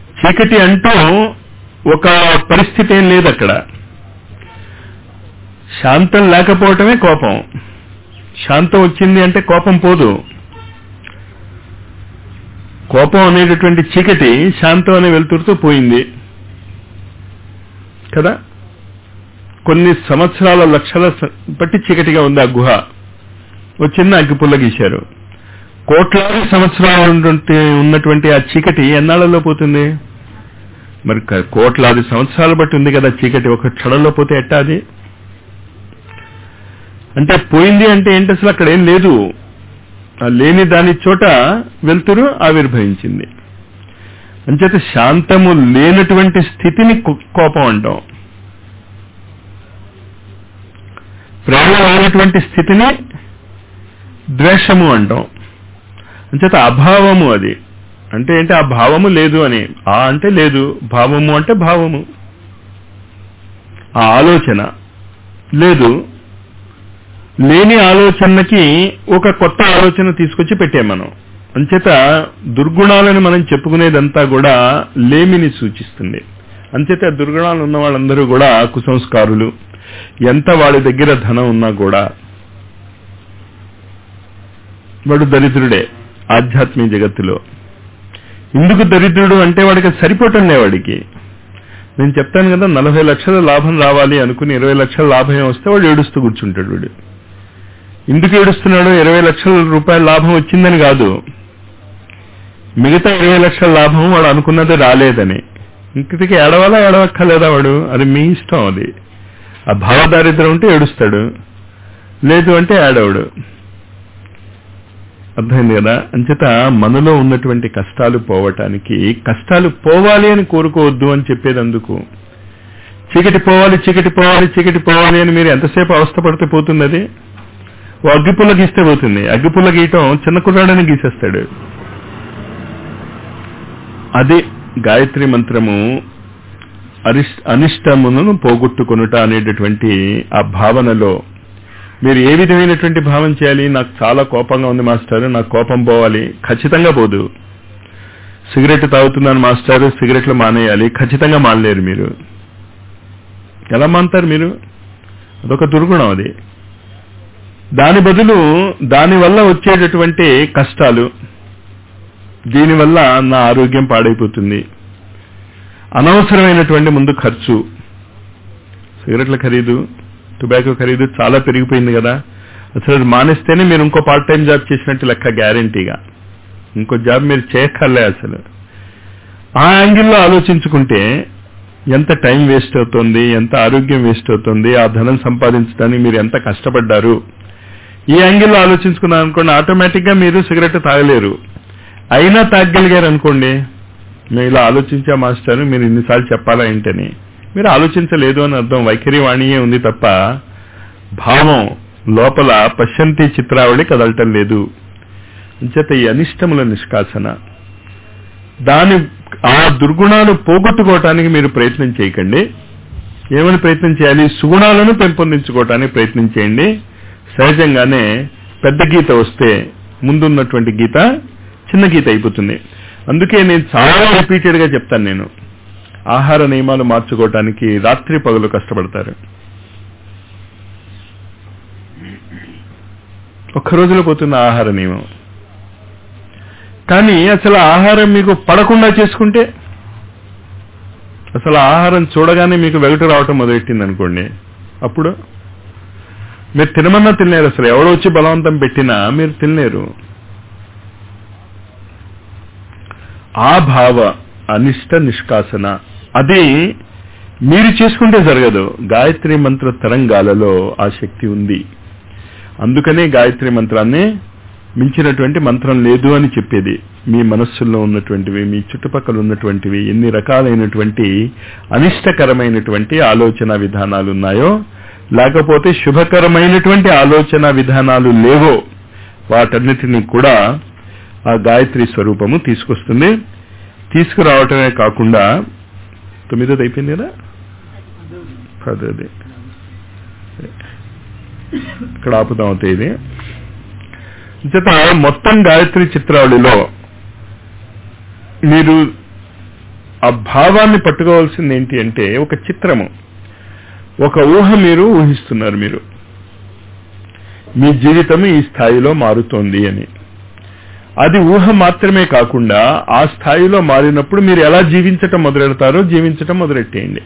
[SPEAKER 1] చీకటి అంటూ ఒక పరిస్థితి ఏం లేదు అక్కడ శాంతం లేకపోవటమే కోపం శాంతం వచ్చింది అంటే కోపం పోదు కోపం అనేటటువంటి చీకటి శాంతం అనే వెలుతురుతో పోయింది కదా కొన్ని సంవత్సరాల లక్షల స- బట్టి చీకటిగా ఉంది ఆ గుహ ఓ చిన్న అగ్గిపుల్ల గీశారు కోట్లాది సంవత్సరాలు ఉన్నటువంటి ఉన్నటువంటి ఆ చీకటి ఎన్నాళ్ళలో పోతుంది మరి క- కోట్లాది సంవత్సరాలు బట్టి ఉంది కదా చీకటి ఒక క్షణంలో పోతే ఎట్టా అది అంటే పోయింది అంటే ఏంటి అసలు అక్కడ ఏం లేదు ఆ లేని దాని చోట వెలుతురు ఆవిర్భవించింది అంచేత శాంతము లేనటువంటి స్థితిని కో- కోపం అంటాం ప్రేమ లేనటువంటి స్థితిని ద్వేషము అంటాం అంచేత అభావము అది అంటే ఏంటి ఆ భావము లేదు అని ఆ అంటే లేదు భావము అంటే భావము ఆ ఆలోచన లేదు లేని ఆలోచనకి ఒక కొత్త ఆలోచన తీసుకొచ్చి పెట్టాం మనం అంచేత దుర్గుణాలను మనం చెప్పుకునేదంతా కూడా లేమిని సూచిస్తుంది అంచేత దుర్గుణాలు ఉన్న వాళ్ళందరూ కూడా కుసంస్కారులు ఎంత వాళ్ళ దగ్గర ధనం ఉన్నా కూడా వాడు దరిద్రుడే ఆధ్యాత్మిక జగత్తులో ఎందుకు దరిద్రుడు అంటే వాడికి అది సరిపోవటం లే వాడికి నేను చెప్తాను కదా నలభై లక్షల లాభం రావాలి అనుకుని ఇరవై లక్షల లాభం వస్తే వాడు ఏడుస్తూ కూర్చుంటాడు వాడు ఎందుకు ఏడుస్తున్నాడు ఇరవై లక్షల రూపాయల లాభం వచ్చిందని కాదు మిగతా ఇరవై లక్షల లాభం వాడు అనుకున్నది రాలేదని ఇంకటికి ఏడవాలా ఏడవక్కర్లేదా వాడు అది మీ ఇష్టం అది ఆ భావదారిద్రం ఉంటే ఏడుస్తాడు లేదు అంటే ఏడవడు అర్థమైంది కదా అంచేత మనలో ఉన్నటువంటి కష్టాలు పోవటానికి కష్టాలు పోవాలి అని కోరుకోవద్దు అని చెప్పేదందుకు చీకటి పోవాలి చీకటి పోవాలి చీకటి పోవాలి అని మీరు ఎంతసేపు అవస్థపడితే పోతుంది అది ఓ అగ్గిపుల్ల గీస్తే పోతుంది అగ్గిపుల్ల గీయటం చిన్న కుర్రాడని గీసేస్తాడు అది గాయత్రి మంత్రము అరిష్ అనిష్టమును పోగొట్టుకొనుట అనేటటువంటి ఆ భావనలో మీరు ఏ విధమైనటువంటి భావం చేయాలి నాకు చాలా కోపంగా ఉంది మాస్టర్ నాకు కోపం పోవాలి ఖచ్చితంగా పోదు సిగరెట్ తాగుతున్నాను మాస్టర్ సిగరెట్లు మానేయాలి ఖచ్చితంగా మానలేరు మీరు ఎలా మానుతారు మీరు అదొక దుర్గుణం అది దాని బదులు దానివల్ల వచ్చేటటువంటి కష్టాలు దీనివల్ల నా ఆరోగ్యం పాడైపోతుంది అనవసరమైనటువంటి ముందు ఖర్చు సిగరెట్ల ఖరీదు టొబాకో ఖరీదు చాలా పెరిగిపోయింది కదా అసలు అది మానేస్తేనే మీరు ఇంకో పార్ట్ టైం జాబ్ చేసినట్టు లెక్క గ్యారంటీగా ఇంకో జాబ్ మీరు చేయక్కర్లే అసలు ఆ యాంగిల్లో ఆలోచించుకుంటే ఎంత టైం వేస్ట్ అవుతుంది ఎంత ఆరోగ్యం వేస్ట్ అవుతుంది ఆ ధనం సంపాదించడానికి మీరు ఎంత కష్టపడ్డారు ఈ యాంగిల్లో ఆలోచించుకున్నారు అనుకోండి ఆటోమేటిక్ గా మీరు సిగరెట్ తాగలేరు అయినా తాగగలిగారు అనుకోండి మేము ఇలా ఆలోచించా మాస్టర్ మీరు ఇన్నిసార్లు చెప్పాలా ఏంటని మీరు ఆలోచించలేదు అని అర్థం వైఖరి వాణియే ఉంది తప్ప భావం లోపల పశ్యంతి చిత్రావళి కదలటం లేదు అంచేత ఈ అనిష్టముల నిష్కాసన దాని ఆ దుర్గుణాలు పోగొట్టుకోవటానికి మీరు ప్రయత్నం చేయకండి ఏమని ప్రయత్నం చేయాలి సుగుణాలను పెంపొందించుకోవటానికి ప్రయత్నం చేయండి సహజంగానే పెద్ద గీత వస్తే ముందున్నటువంటి గీత చిన్న గీత అయిపోతుంది అందుకే నేను చాలా రిపీటెడ్ గా చెప్తాను నేను ఆహార నియమాలు మార్చుకోవటానికి రాత్రి పగలు కష్టపడతారు ఒక్క రోజులో పోతున్న ఆహార నియమం కానీ అసలు ఆహారం మీకు పడకుండా చేసుకుంటే అసలు ఆహారం చూడగానే మీకు వెగటు రావటం మొదలెట్టింది అనుకోండి అప్పుడు మీరు తినమన్నా తినలేరు అసలు ఎవడో వచ్చి బలవంతం పెట్టినా మీరు తినలేరు ఆ భావ అనిష్ట నిష్కాసన అది మీరు చేసుకుంటే జరగదు గాయత్రి మంత్ర తరంగాలలో ఆ శక్తి ఉంది అందుకనే గాయత్రి మంత్రాన్ని మించినటువంటి మంత్రం లేదు అని చెప్పేది మీ మనస్సుల్లో ఉన్నటువంటివి మీ చుట్టుపక్కల ఉన్నటువంటివి ఎన్ని రకాలైనటువంటి అనిష్టకరమైనటువంటి ఆలోచన విధానాలు ఉన్నాయో లేకపోతే శుభకరమైనటువంటి ఆలోచన విధానాలు లేవో వాటన్నిటినీ కూడా ఆ గాయత్రి స్వరూపము తీసుకొస్తుంది తీసుకురావటమే కాకుండా తొమ్మిదోది అయిపోయింది కదా పదోది ఇక్కడ ఆపుదాం అవుతాయి ఇది చేత మొత్తం గాయత్రి చిత్రావళిలో మీరు ఆ భావాన్ని పట్టుకోవాల్సింది ఏంటి అంటే ఒక చిత్రము ఒక ఊహ మీరు ఊహిస్తున్నారు మీరు మీ జీవితం ఈ స్థాయిలో మారుతోంది అని అది ఊహ మాత్రమే కాకుండా ఆ స్థాయిలో మారినప్పుడు మీరు ఎలా జీవించటం మొదలెడతారో జీవించటం మొదలెట్టేయండి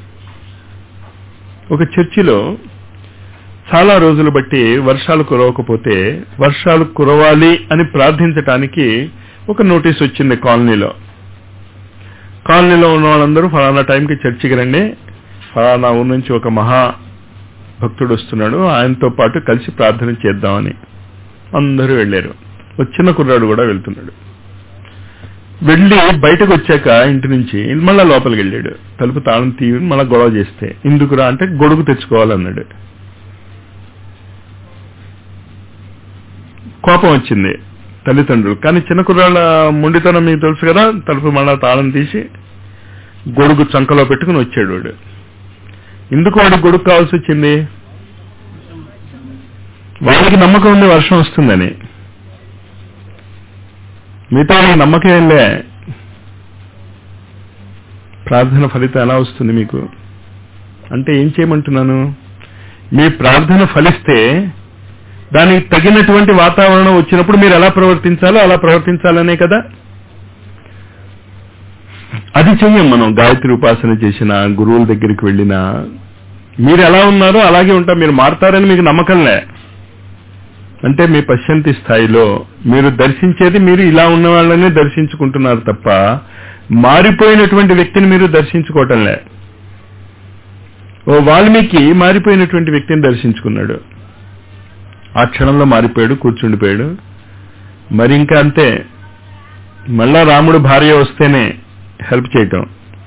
[SPEAKER 1] ఒక చర్చిలో చాలా రోజులు బట్టి వర్షాలు కురవకపోతే వర్షాలు కురవాలి అని ప్రార్థించటానికి ఒక నోటీస్ వచ్చింది కాలనీలో కాలనీలో ఉన్న వాళ్ళందరూ ఫలానా టైంకి చర్చికి రండి ఫలానా ఊరు నుంచి ఒక మహా భక్తుడు వస్తున్నాడు ఆయనతో పాటు కలిసి ప్రార్థన చేద్దామని అందరూ వెళ్ళారు వచ్చిన కుర్రాడు కూడా వెళ్తున్నాడు వెళ్ళి బయటకు వచ్చాక ఇంటి నుంచి మళ్ళా లోపలికి వెళ్ళాడు తలుపు తాళం తీవి మళ్ళా గొడవ చేస్తే ఎందుకురా అంటే గొడుగు తెచ్చుకోవాలన్నాడు కోపం వచ్చింది తల్లిదండ్రులు కానీ చిన్న కుర్రాళ్ళ మొండితనం మీకు తెలుసు కదా తలుపు మళ్ళా తాళం తీసి గొడుగు చంకలో పెట్టుకుని వచ్చాడు వాడు ఎందుకు వాడికి గొడుగు కావాల్సి వచ్చింది వాళ్ళకి నమ్మకం ఉంది వర్షం వస్తుందని మిగతా వాళ్ళకి నమ్మకం ఏంలే ప్రార్థన ఫలితం ఎలా వస్తుంది మీకు అంటే ఏం చేయమంటున్నాను మీ ప్రార్థన ఫలిస్తే దానికి తగినటువంటి వాతావరణం వచ్చినప్పుడు మీరు ఎలా ప్రవర్తించాలో అలా ప్రవర్తించాలనే కదా అది చెయ్యం మనం గాయత్రి ఉపాసన చేసిన గురువుల దగ్గరికి వెళ్ళినా మీరు ఎలా ఉన్నారో అలాగే ఉంటారు మీరు మారతారని మీకు నమ్మకంలే అంటే మీ పశ్చంతి స్థాయిలో మీరు దర్శించేది మీరు ఇలా ఉన్న వాళ్ళని దర్శించుకుంటున్నారు తప్ప మారిపోయినటువంటి వ్యక్తిని మీరు దర్శించుకోవటంలే ఓ వాల్మీకి మారిపోయినటువంటి వ్యక్తిని దర్శించుకున్నాడు ఆ క్షణంలో మారిపోయాడు కూర్చుండిపోయాడు మరి ఇంకా అంతే మళ్ళా రాముడు భార్య వస్తేనే హెల్ప్ చేయటం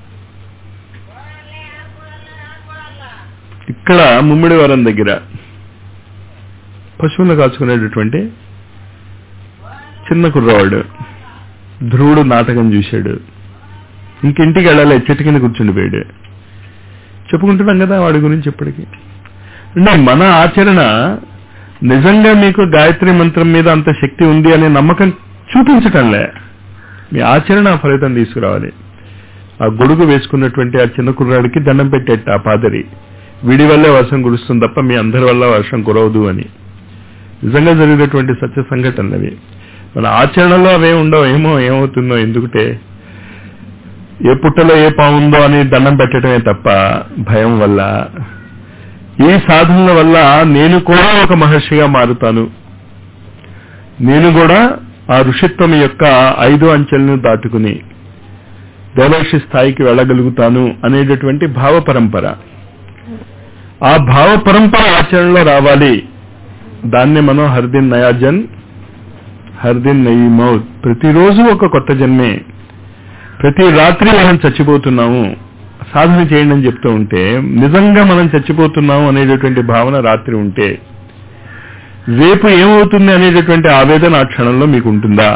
[SPEAKER 1] ఇక్కడ ముమ్మిడివరం దగ్గర పశువులను కాచుకునేటటువంటి చిన్న కుర్రవాడు ధ్రువుడు నాటకం చూశాడు ఇంకింటికి వెళ్ళాలి చెట్టు కింద కూర్చుండిపోయాడు చెప్పుకుంటున్నాం కదా వాడి గురించి ఇప్పటికీ అంటే మన ఆచరణ నిజంగా మీకు గాయత్రి మంత్రం మీద అంత శక్తి ఉంది అనే నమ్మకం చూపించటంలే మీ ఆచరణ ఆ ఫలితం తీసుకురావాలి ఆ గొడుగు వేసుకున్నటువంటి ఆ చిన్న కుర్రాడికి దండం పెట్టేట ఆ పాదరి వీడి వల్లే వర్షం కురుస్తుంది తప్ప మీ అందరి వల్ల వర్షం కురవదు అని నిజంగా జరిగినటువంటి సత్య సంఘటనలు అవి మన ఆచరణలో అవే ఉండవు ఏమో ఏమవుతుందో ఎందుకంటే ఏ పుట్టలో ఏ పాముందో అని దండం పెట్టడమే తప్ప భయం వల్ల ఈ సాధనల వల్ల నేను కూడా ఒక మహర్షిగా మారుతాను నేను కూడా ఆ ఋషిత్వం యొక్క ఐదు అంచెలను దాటుకుని దేవర్షి స్థాయికి వెళ్ళగలుగుతాను అనేటటువంటి భావ పరంపర ఆ భావ పరంపర ఆచరణలో రావాలి దాన్ని మనం హర్దిన్ నయాజన్ హర్దిన్ నయీ మౌత్ ప్రతిరోజు ఒక కొత్త జన్మే ప్రతి రాత్రి మనం చచ్చిపోతున్నాము సాధన చేయండి అని చెప్తూ ఉంటే నిజంగా మనం చచ్చిపోతున్నాము అనేటటువంటి భావన రాత్రి ఉంటే రేపు ఏమవుతుంది అనేటటువంటి ఆవేదన ఆ క్షణంలో మీకు ఉంటుందా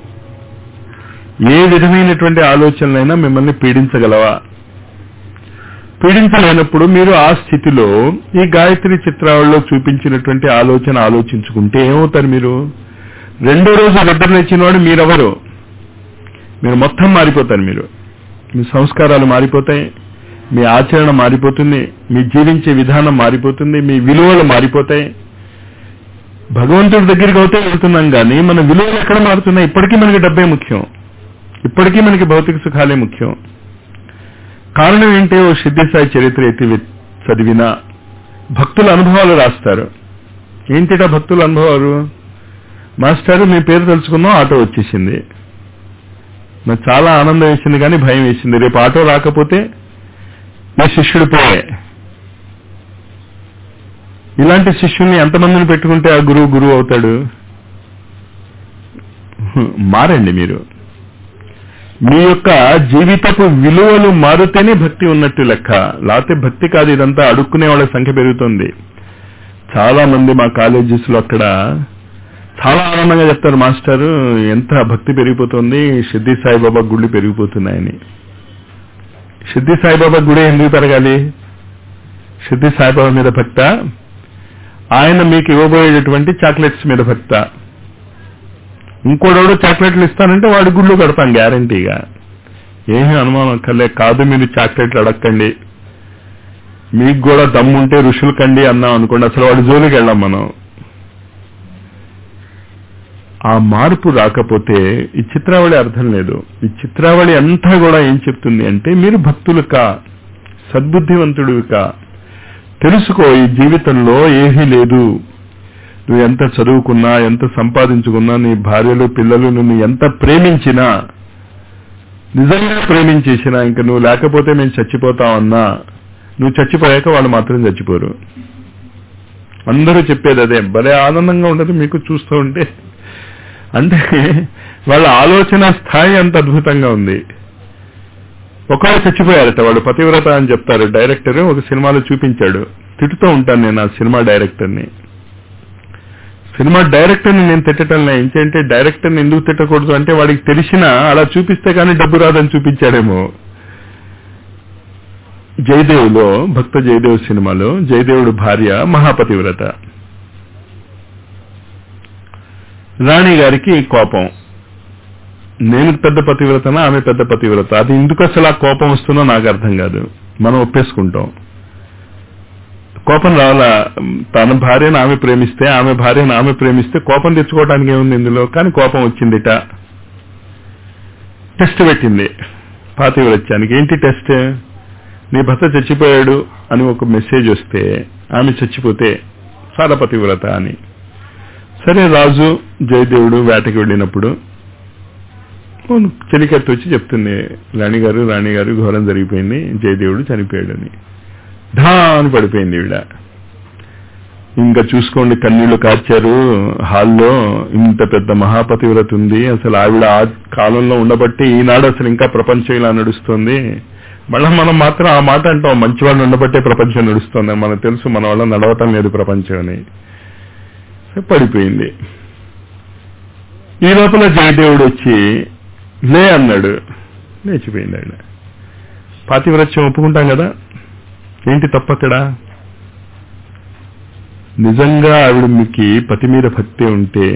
[SPEAKER 1] ఏ విధమైనటువంటి ఆలోచనలైనా మిమ్మల్ని పీడించగలవా పీడించలేనప్పుడు మీరు ఆ స్థితిలో ఈ గాయత్రి చిత్రాలలో చూపించినటువంటి ఆలోచన ఆలోచించుకుంటే ఏమవుతారు మీరు రెండో రోజు నిద్ర లేచినవాడు మీరెవరు మీరు మొత్తం మారిపోతారు మీరు మీ సంస్కారాలు మారిపోతాయి మీ ఆచరణ మారిపోతుంది మీ జీవించే విధానం మారిపోతుంది మీ విలువలు మారిపోతాయి భగవంతుడి దగ్గరికి అవుతే వెళ్తున్నాం కానీ మన విలువలు ఎక్కడ మారుతున్నాయి ఇప్పటికీ మనకి డబ్బే ముఖ్యం ఇప్పటికీ మనకి భౌతిక సుఖాలే ముఖ్యం కారణం ఏంటి ఓ సిద్ధిసాయి చరిత్ర ఎత్తి చదివినా భక్తుల అనుభవాలు రాస్తారు ఏంటిటా భక్తుల అనుభవాలు మాస్టర్ మీ పేరు తెలుసుకున్నాం ఆటో వచ్చేసింది నాకు చాలా ఆనందం వేసింది కానీ భయం వేసింది రేపు ఆటో రాకపోతే నా శిష్యుడు పోయే ఇలాంటి శిష్యుల్ని ఎంతమందిని పెట్టుకుంటే ఆ గురువు గురువు అవుతాడు మారండి మీరు మీ యొక్క జీవితపు విలువలు మారితేనే భక్తి ఉన్నట్టు లెక్క లేకపోతే భక్తి కాదు ఇదంతా అడుక్కునే వాళ్ళ సంఖ్య పెరుగుతుంది చాలా మంది మా కాలేజెస్ లో అక్కడ చాలా ఆనందంగా చెప్తారు మాస్టర్ ఎంత భక్తి పెరిగిపోతుంది సిద్ధి సాయిబాబా గుళ్ళు పెరిగిపోతున్నాయని సిద్ధి సాయిబాబా గుడి ఎందుకు పెరగాలి సిద్ధి సాయిబాబా మీద భక్త ఆయన మీకు ఇవ్వబోయేటటువంటి చాక్లెట్స్ మీద భక్త ఇంకోడోడు చాక్లెట్లు ఇస్తానంటే వాడి గుళ్ళు కడతాం గ్యారంటీగా ఏమీ అనుమానం అక్కర్లే కాదు మీరు చాక్లెట్లు అడగండి మీకు కూడా దమ్ముంటే ఋషుల కండి అన్నాం అనుకోండి అసలు వాడి జోలికి వెళ్ళాం మనం ఆ మార్పు రాకపోతే ఈ చిత్రావళి అర్థం లేదు ఈ చిత్రావళి అంతా కూడా ఏం చెప్తుంది అంటే మీరు భక్తులు కా సద్బుద్ధివంతుడు కా తెలుసుకో ఈ జీవితంలో ఏమీ లేదు నువ్వు ఎంత చదువుకున్నా ఎంత సంపాదించుకున్నా నీ భార్యలు పిల్లలు నిన్ను ఎంత ప్రేమించినా నిజంగా ప్రేమించేసినా ఇంక నువ్వు లేకపోతే మేము చచ్చిపోతామన్నా నువ్వు చచ్చిపోయాక వాళ్ళు మాత్రం చచ్చిపోరు అందరూ చెప్పేది అదే భలే ఆనందంగా ఉండదు మీకు చూస్తూ ఉంటే అంటే వాళ్ళ ఆలోచన స్థాయి అంత అద్భుతంగా ఉంది ఒకవేళ చచ్చిపోయారట వాళ్ళు పతివ్రత అని చెప్తారు డైరెక్టర్ ఒక సినిమాలో చూపించాడు తిట్టుతూ ఉంటాను నేను ఆ సినిమా డైరెక్టర్ని సినిమా డైరెక్టర్ని నేను తిట్టడం లే ఏంటంటే డైరెక్టర్ని ఎందుకు తిట్టకూడదు అంటే వాడికి తెలిసినా అలా చూపిస్తే కానీ డబ్బు రాదని చూపించాడేమో జయదేవులో భక్త జయదేవ్ సినిమాలో జయదేవుడు భార్య మహాపతివ్రత రాణి గారికి కోపం నేను పెద్ద పతివ్రతనా ఆమె పెద్ద పతివ్రత అది ఎందుకు అసలు ఆ కోపం వస్తుందో నాకు అర్థం కాదు మనం ఒప్పేసుకుంటాం కోపం రావాలా తన భార్యను ఆమె ప్రేమిస్తే ఆమె భార్యను ఆమె ప్రేమిస్తే కోపం తెచ్చుకోవడానికి ఏముంది ఇందులో కానీ కోపం వచ్చిందిట టెస్ట్ పెట్టింది పాతివ్రత్యానికి ఏంటి టెస్ట్ నీ భర్త చచ్చిపోయాడు అని ఒక మెసేజ్ వస్తే ఆమె చచ్చిపోతే చాలా పతివ్రత అని సరే రాజు జయదేవుడు వేటకి వెళ్ళినప్పుడు చెలికత్తి వచ్చి చెప్తుంది రాణిగారు రాణిగారు ఘోరం జరిగిపోయింది జయదేవుడు చనిపోయాడని ఢా అని పడిపోయింది ఈవిడ ఇంకా చూసుకోండి కన్నీళ్లు కార్చారు హాల్లో ఇంత పెద్ద మహాపతివ్రత ఉంది అసలు ఆవిడ ఆ కాలంలో ఉండబట్టి ఈనాడు అసలు ఇంకా ప్రపంచం ఇలా నడుస్తుంది మళ్ళా మనం మాత్రం ఆ మాట అంటాం మంచివాళ్ళు ఉండబట్టే ప్రపంచం నడుస్తుంది మనకు తెలుసు మన వల్ల నడవటం లేదు ప్రపంచం అని పడిపోయింది ఈ లోపల జయదేవుడు వచ్చి లే అన్నాడు లేచిపోయింది ఆయన పాతివ్రత్యం ఒప్పుకుంటాం కదా ఏంటి తప్పక్కడ నిజంగా ఆవిడ మీకు పతి మీద భక్తి ఉంటే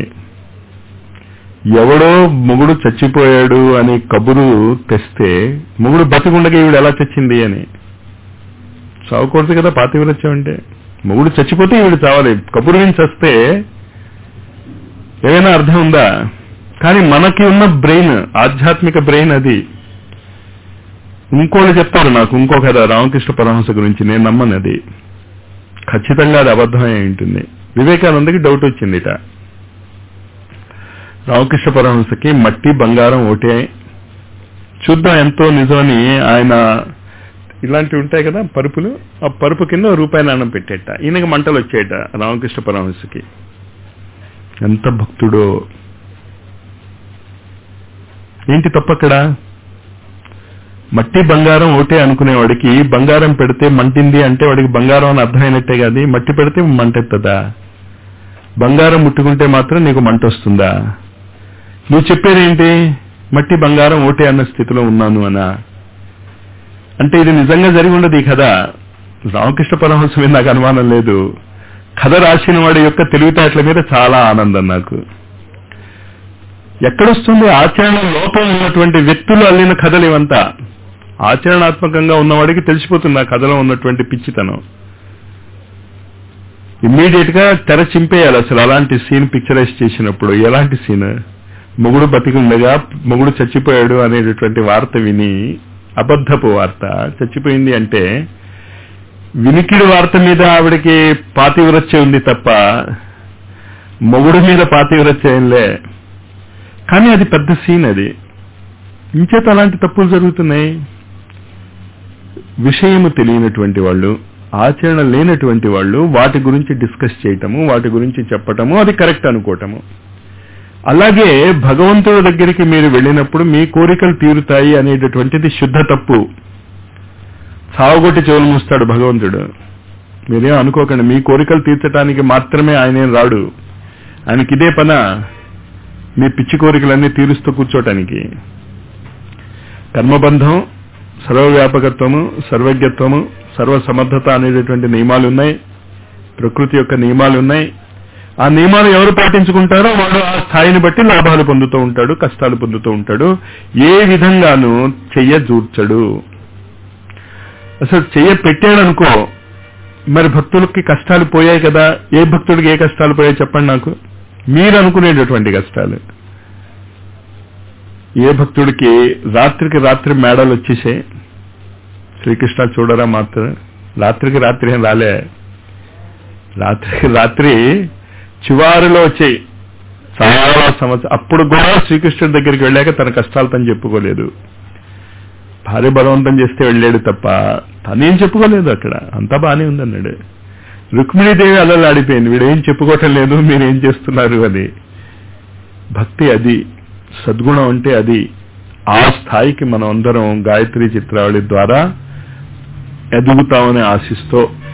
[SPEAKER 1] ఎవడో మొగుడు చచ్చిపోయాడు అని కబురు తెస్తే మొగుడు బతికుండగా ఈవిడ ఎలా చచ్చింది అని చావకూడదు కదా పాతివ్రత్యం అంటే మొగుడు చచ్చిపోతే ఈవిడ చావాలి కబురు నుంచి వస్తే ఏమైనా అర్థం ఉందా కానీ మనకి ఉన్న బ్రెయిన్ ఆధ్యాత్మిక బ్రెయిన్ అది ఇంకోళ్ళు చెప్తారు నాకు ఇంకో కథ రామకృష్ణ పరమహంస గురించి నేను నమ్మను అది ఖచ్చితంగా అది అబద్ధమై ఉంటుంది వివేకానందకి డౌట్ వచ్చిందిట రామకృష్ణ పరమహంసకి మట్టి బంగారం ఒకటే చూద్దాం ఎంతో నిజమని ఆయన ఇలాంటివి ఉంటాయి కదా పరుపులు ఆ పరుపు కింద రూపాయి నాణం పెట్టేట ఈయనకి మంటలు వచ్చాయట రామకృష్ణ పరమహంసకి ఎంత భక్తుడో ఏంటి తప్పక్కడ మట్టి బంగారం ఒకటే అనుకునేవాడికి బంగారం పెడితే మంటింది అంటే వాడికి బంగారం అని అర్థమైనట్టే కాదు మట్టి పెడితే మంటెత్తదా బంగారం ముట్టుకుంటే మాత్రం నీకు మంట వస్తుందా నువ్వు చెప్పేదేంటి మట్టి బంగారం ఓటే అన్న స్థితిలో ఉన్నాను అనా అంటే ఇది నిజంగా జరిగి ఉండదు ఈ కథ రామకృష్ణ పరమహంస మీద నాకు అనుమానం లేదు కథ రాసిన వాడి యొక్క తెలివితేటల మీద చాలా ఆనందం నాకు ఎక్కడొస్తుంది ఆచరణ లోపం ఉన్నటువంటి వ్యక్తులు అల్లిన కథలు ఇవంతా ఆచరణాత్మకంగా ఉన్నవాడికి తెలిసిపోతుంది ఆ కథలో ఉన్నటువంటి పిచ్చితనం ఇమ్మీడియట్ గా తెర చింపేయాలి అసలు అలాంటి సీన్ పిక్చరైజ్ చేసినప్పుడు ఎలాంటి సీన్ మొగుడు బతికుండగా మొగుడు చచ్చిపోయాడు అనేటటువంటి వార్త విని అబద్ధపు వార్త చచ్చిపోయింది అంటే వినికిడి వార్త మీద ఆవిడకి పాతివ్రత్య ఉంది తప్ప మొగుడు మీద పాతివ్రత్య ఏంలే కానీ అది పెద్ద సీన్ అది ఇంచేత అలాంటి తప్పులు జరుగుతున్నాయి విషయము తెలియనటువంటి వాళ్ళు ఆచరణ లేనటువంటి వాళ్ళు వాటి గురించి డిస్కస్ చేయటము వాటి గురించి చెప్పటము అది కరెక్ట్ అనుకోవటము అలాగే భగవంతుడి దగ్గరికి మీరు వెళ్ళినప్పుడు మీ కోరికలు తీరుతాయి అనేటటువంటిది శుద్ధ తప్పు సావగొట్టి చెవులు మూస్తాడు భగవంతుడు మీరేం అనుకోకండి మీ కోరికలు తీర్చడానికి మాత్రమే ఆయనేం రాడు ఆయనకి ఇదే పన మీ పిచ్చి కోరికలన్నీ తీరుస్తూ కూర్చోటానికి కర్మబంధం సర్వవ్యాపకత్వము సర్వజ్ఞత్వము సర్వసమర్థత అనేటటువంటి నియమాలు ఉన్నాయి ప్రకృతి యొక్క నియమాలు ఉన్నాయి ఆ నియమాలు ఎవరు పాటించుకుంటారో వాడు ఆ స్థాయిని బట్టి లాభాలు పొందుతూ ఉంటాడు కష్టాలు పొందుతూ ఉంటాడు ఏ విధంగానూ చెయ్య జూర్చడు అసలు చెయ్య పెట్టాడనుకో మరి భక్తులకి కష్టాలు పోయాయి కదా ఏ భక్తుడికి ఏ కష్టాలు పోయాయి చెప్పండి నాకు మీరు అనుకునేటటువంటి కష్టాలు ఏ భక్తుడికి రాత్రికి రాత్రి మేడలు వచ్చేసాయి శ్రీకృష్ణ చూడరా మాత్రం రాత్రికి రాత్రి ఏం రాలే రాత్రికి రాత్రి చివారిలో వచ్చాయి చాలా సంవత్సరం అప్పుడు కూడా శ్రీకృష్ణుడి దగ్గరికి వెళ్ళాక తన కష్టాలు తను చెప్పుకోలేదు భార్య బలవంతం చేస్తే వెళ్ళాడు తప్ప తనేం చెప్పుకోలేదు అక్కడ అంతా బానే ఉందన్నాడు రుక్మిణీదేవి అలలు ఆడిపోయింది వీడేం చెప్పుకోవటం లేదు మీరేం చేస్తున్నారు అని భక్తి అది సద్గుణం అంటే అది ఆ స్థాయికి మనం అందరం గాయత్రి చిత్రావళి ద్వారా ఎదుగుతామని ఆశిస్తూ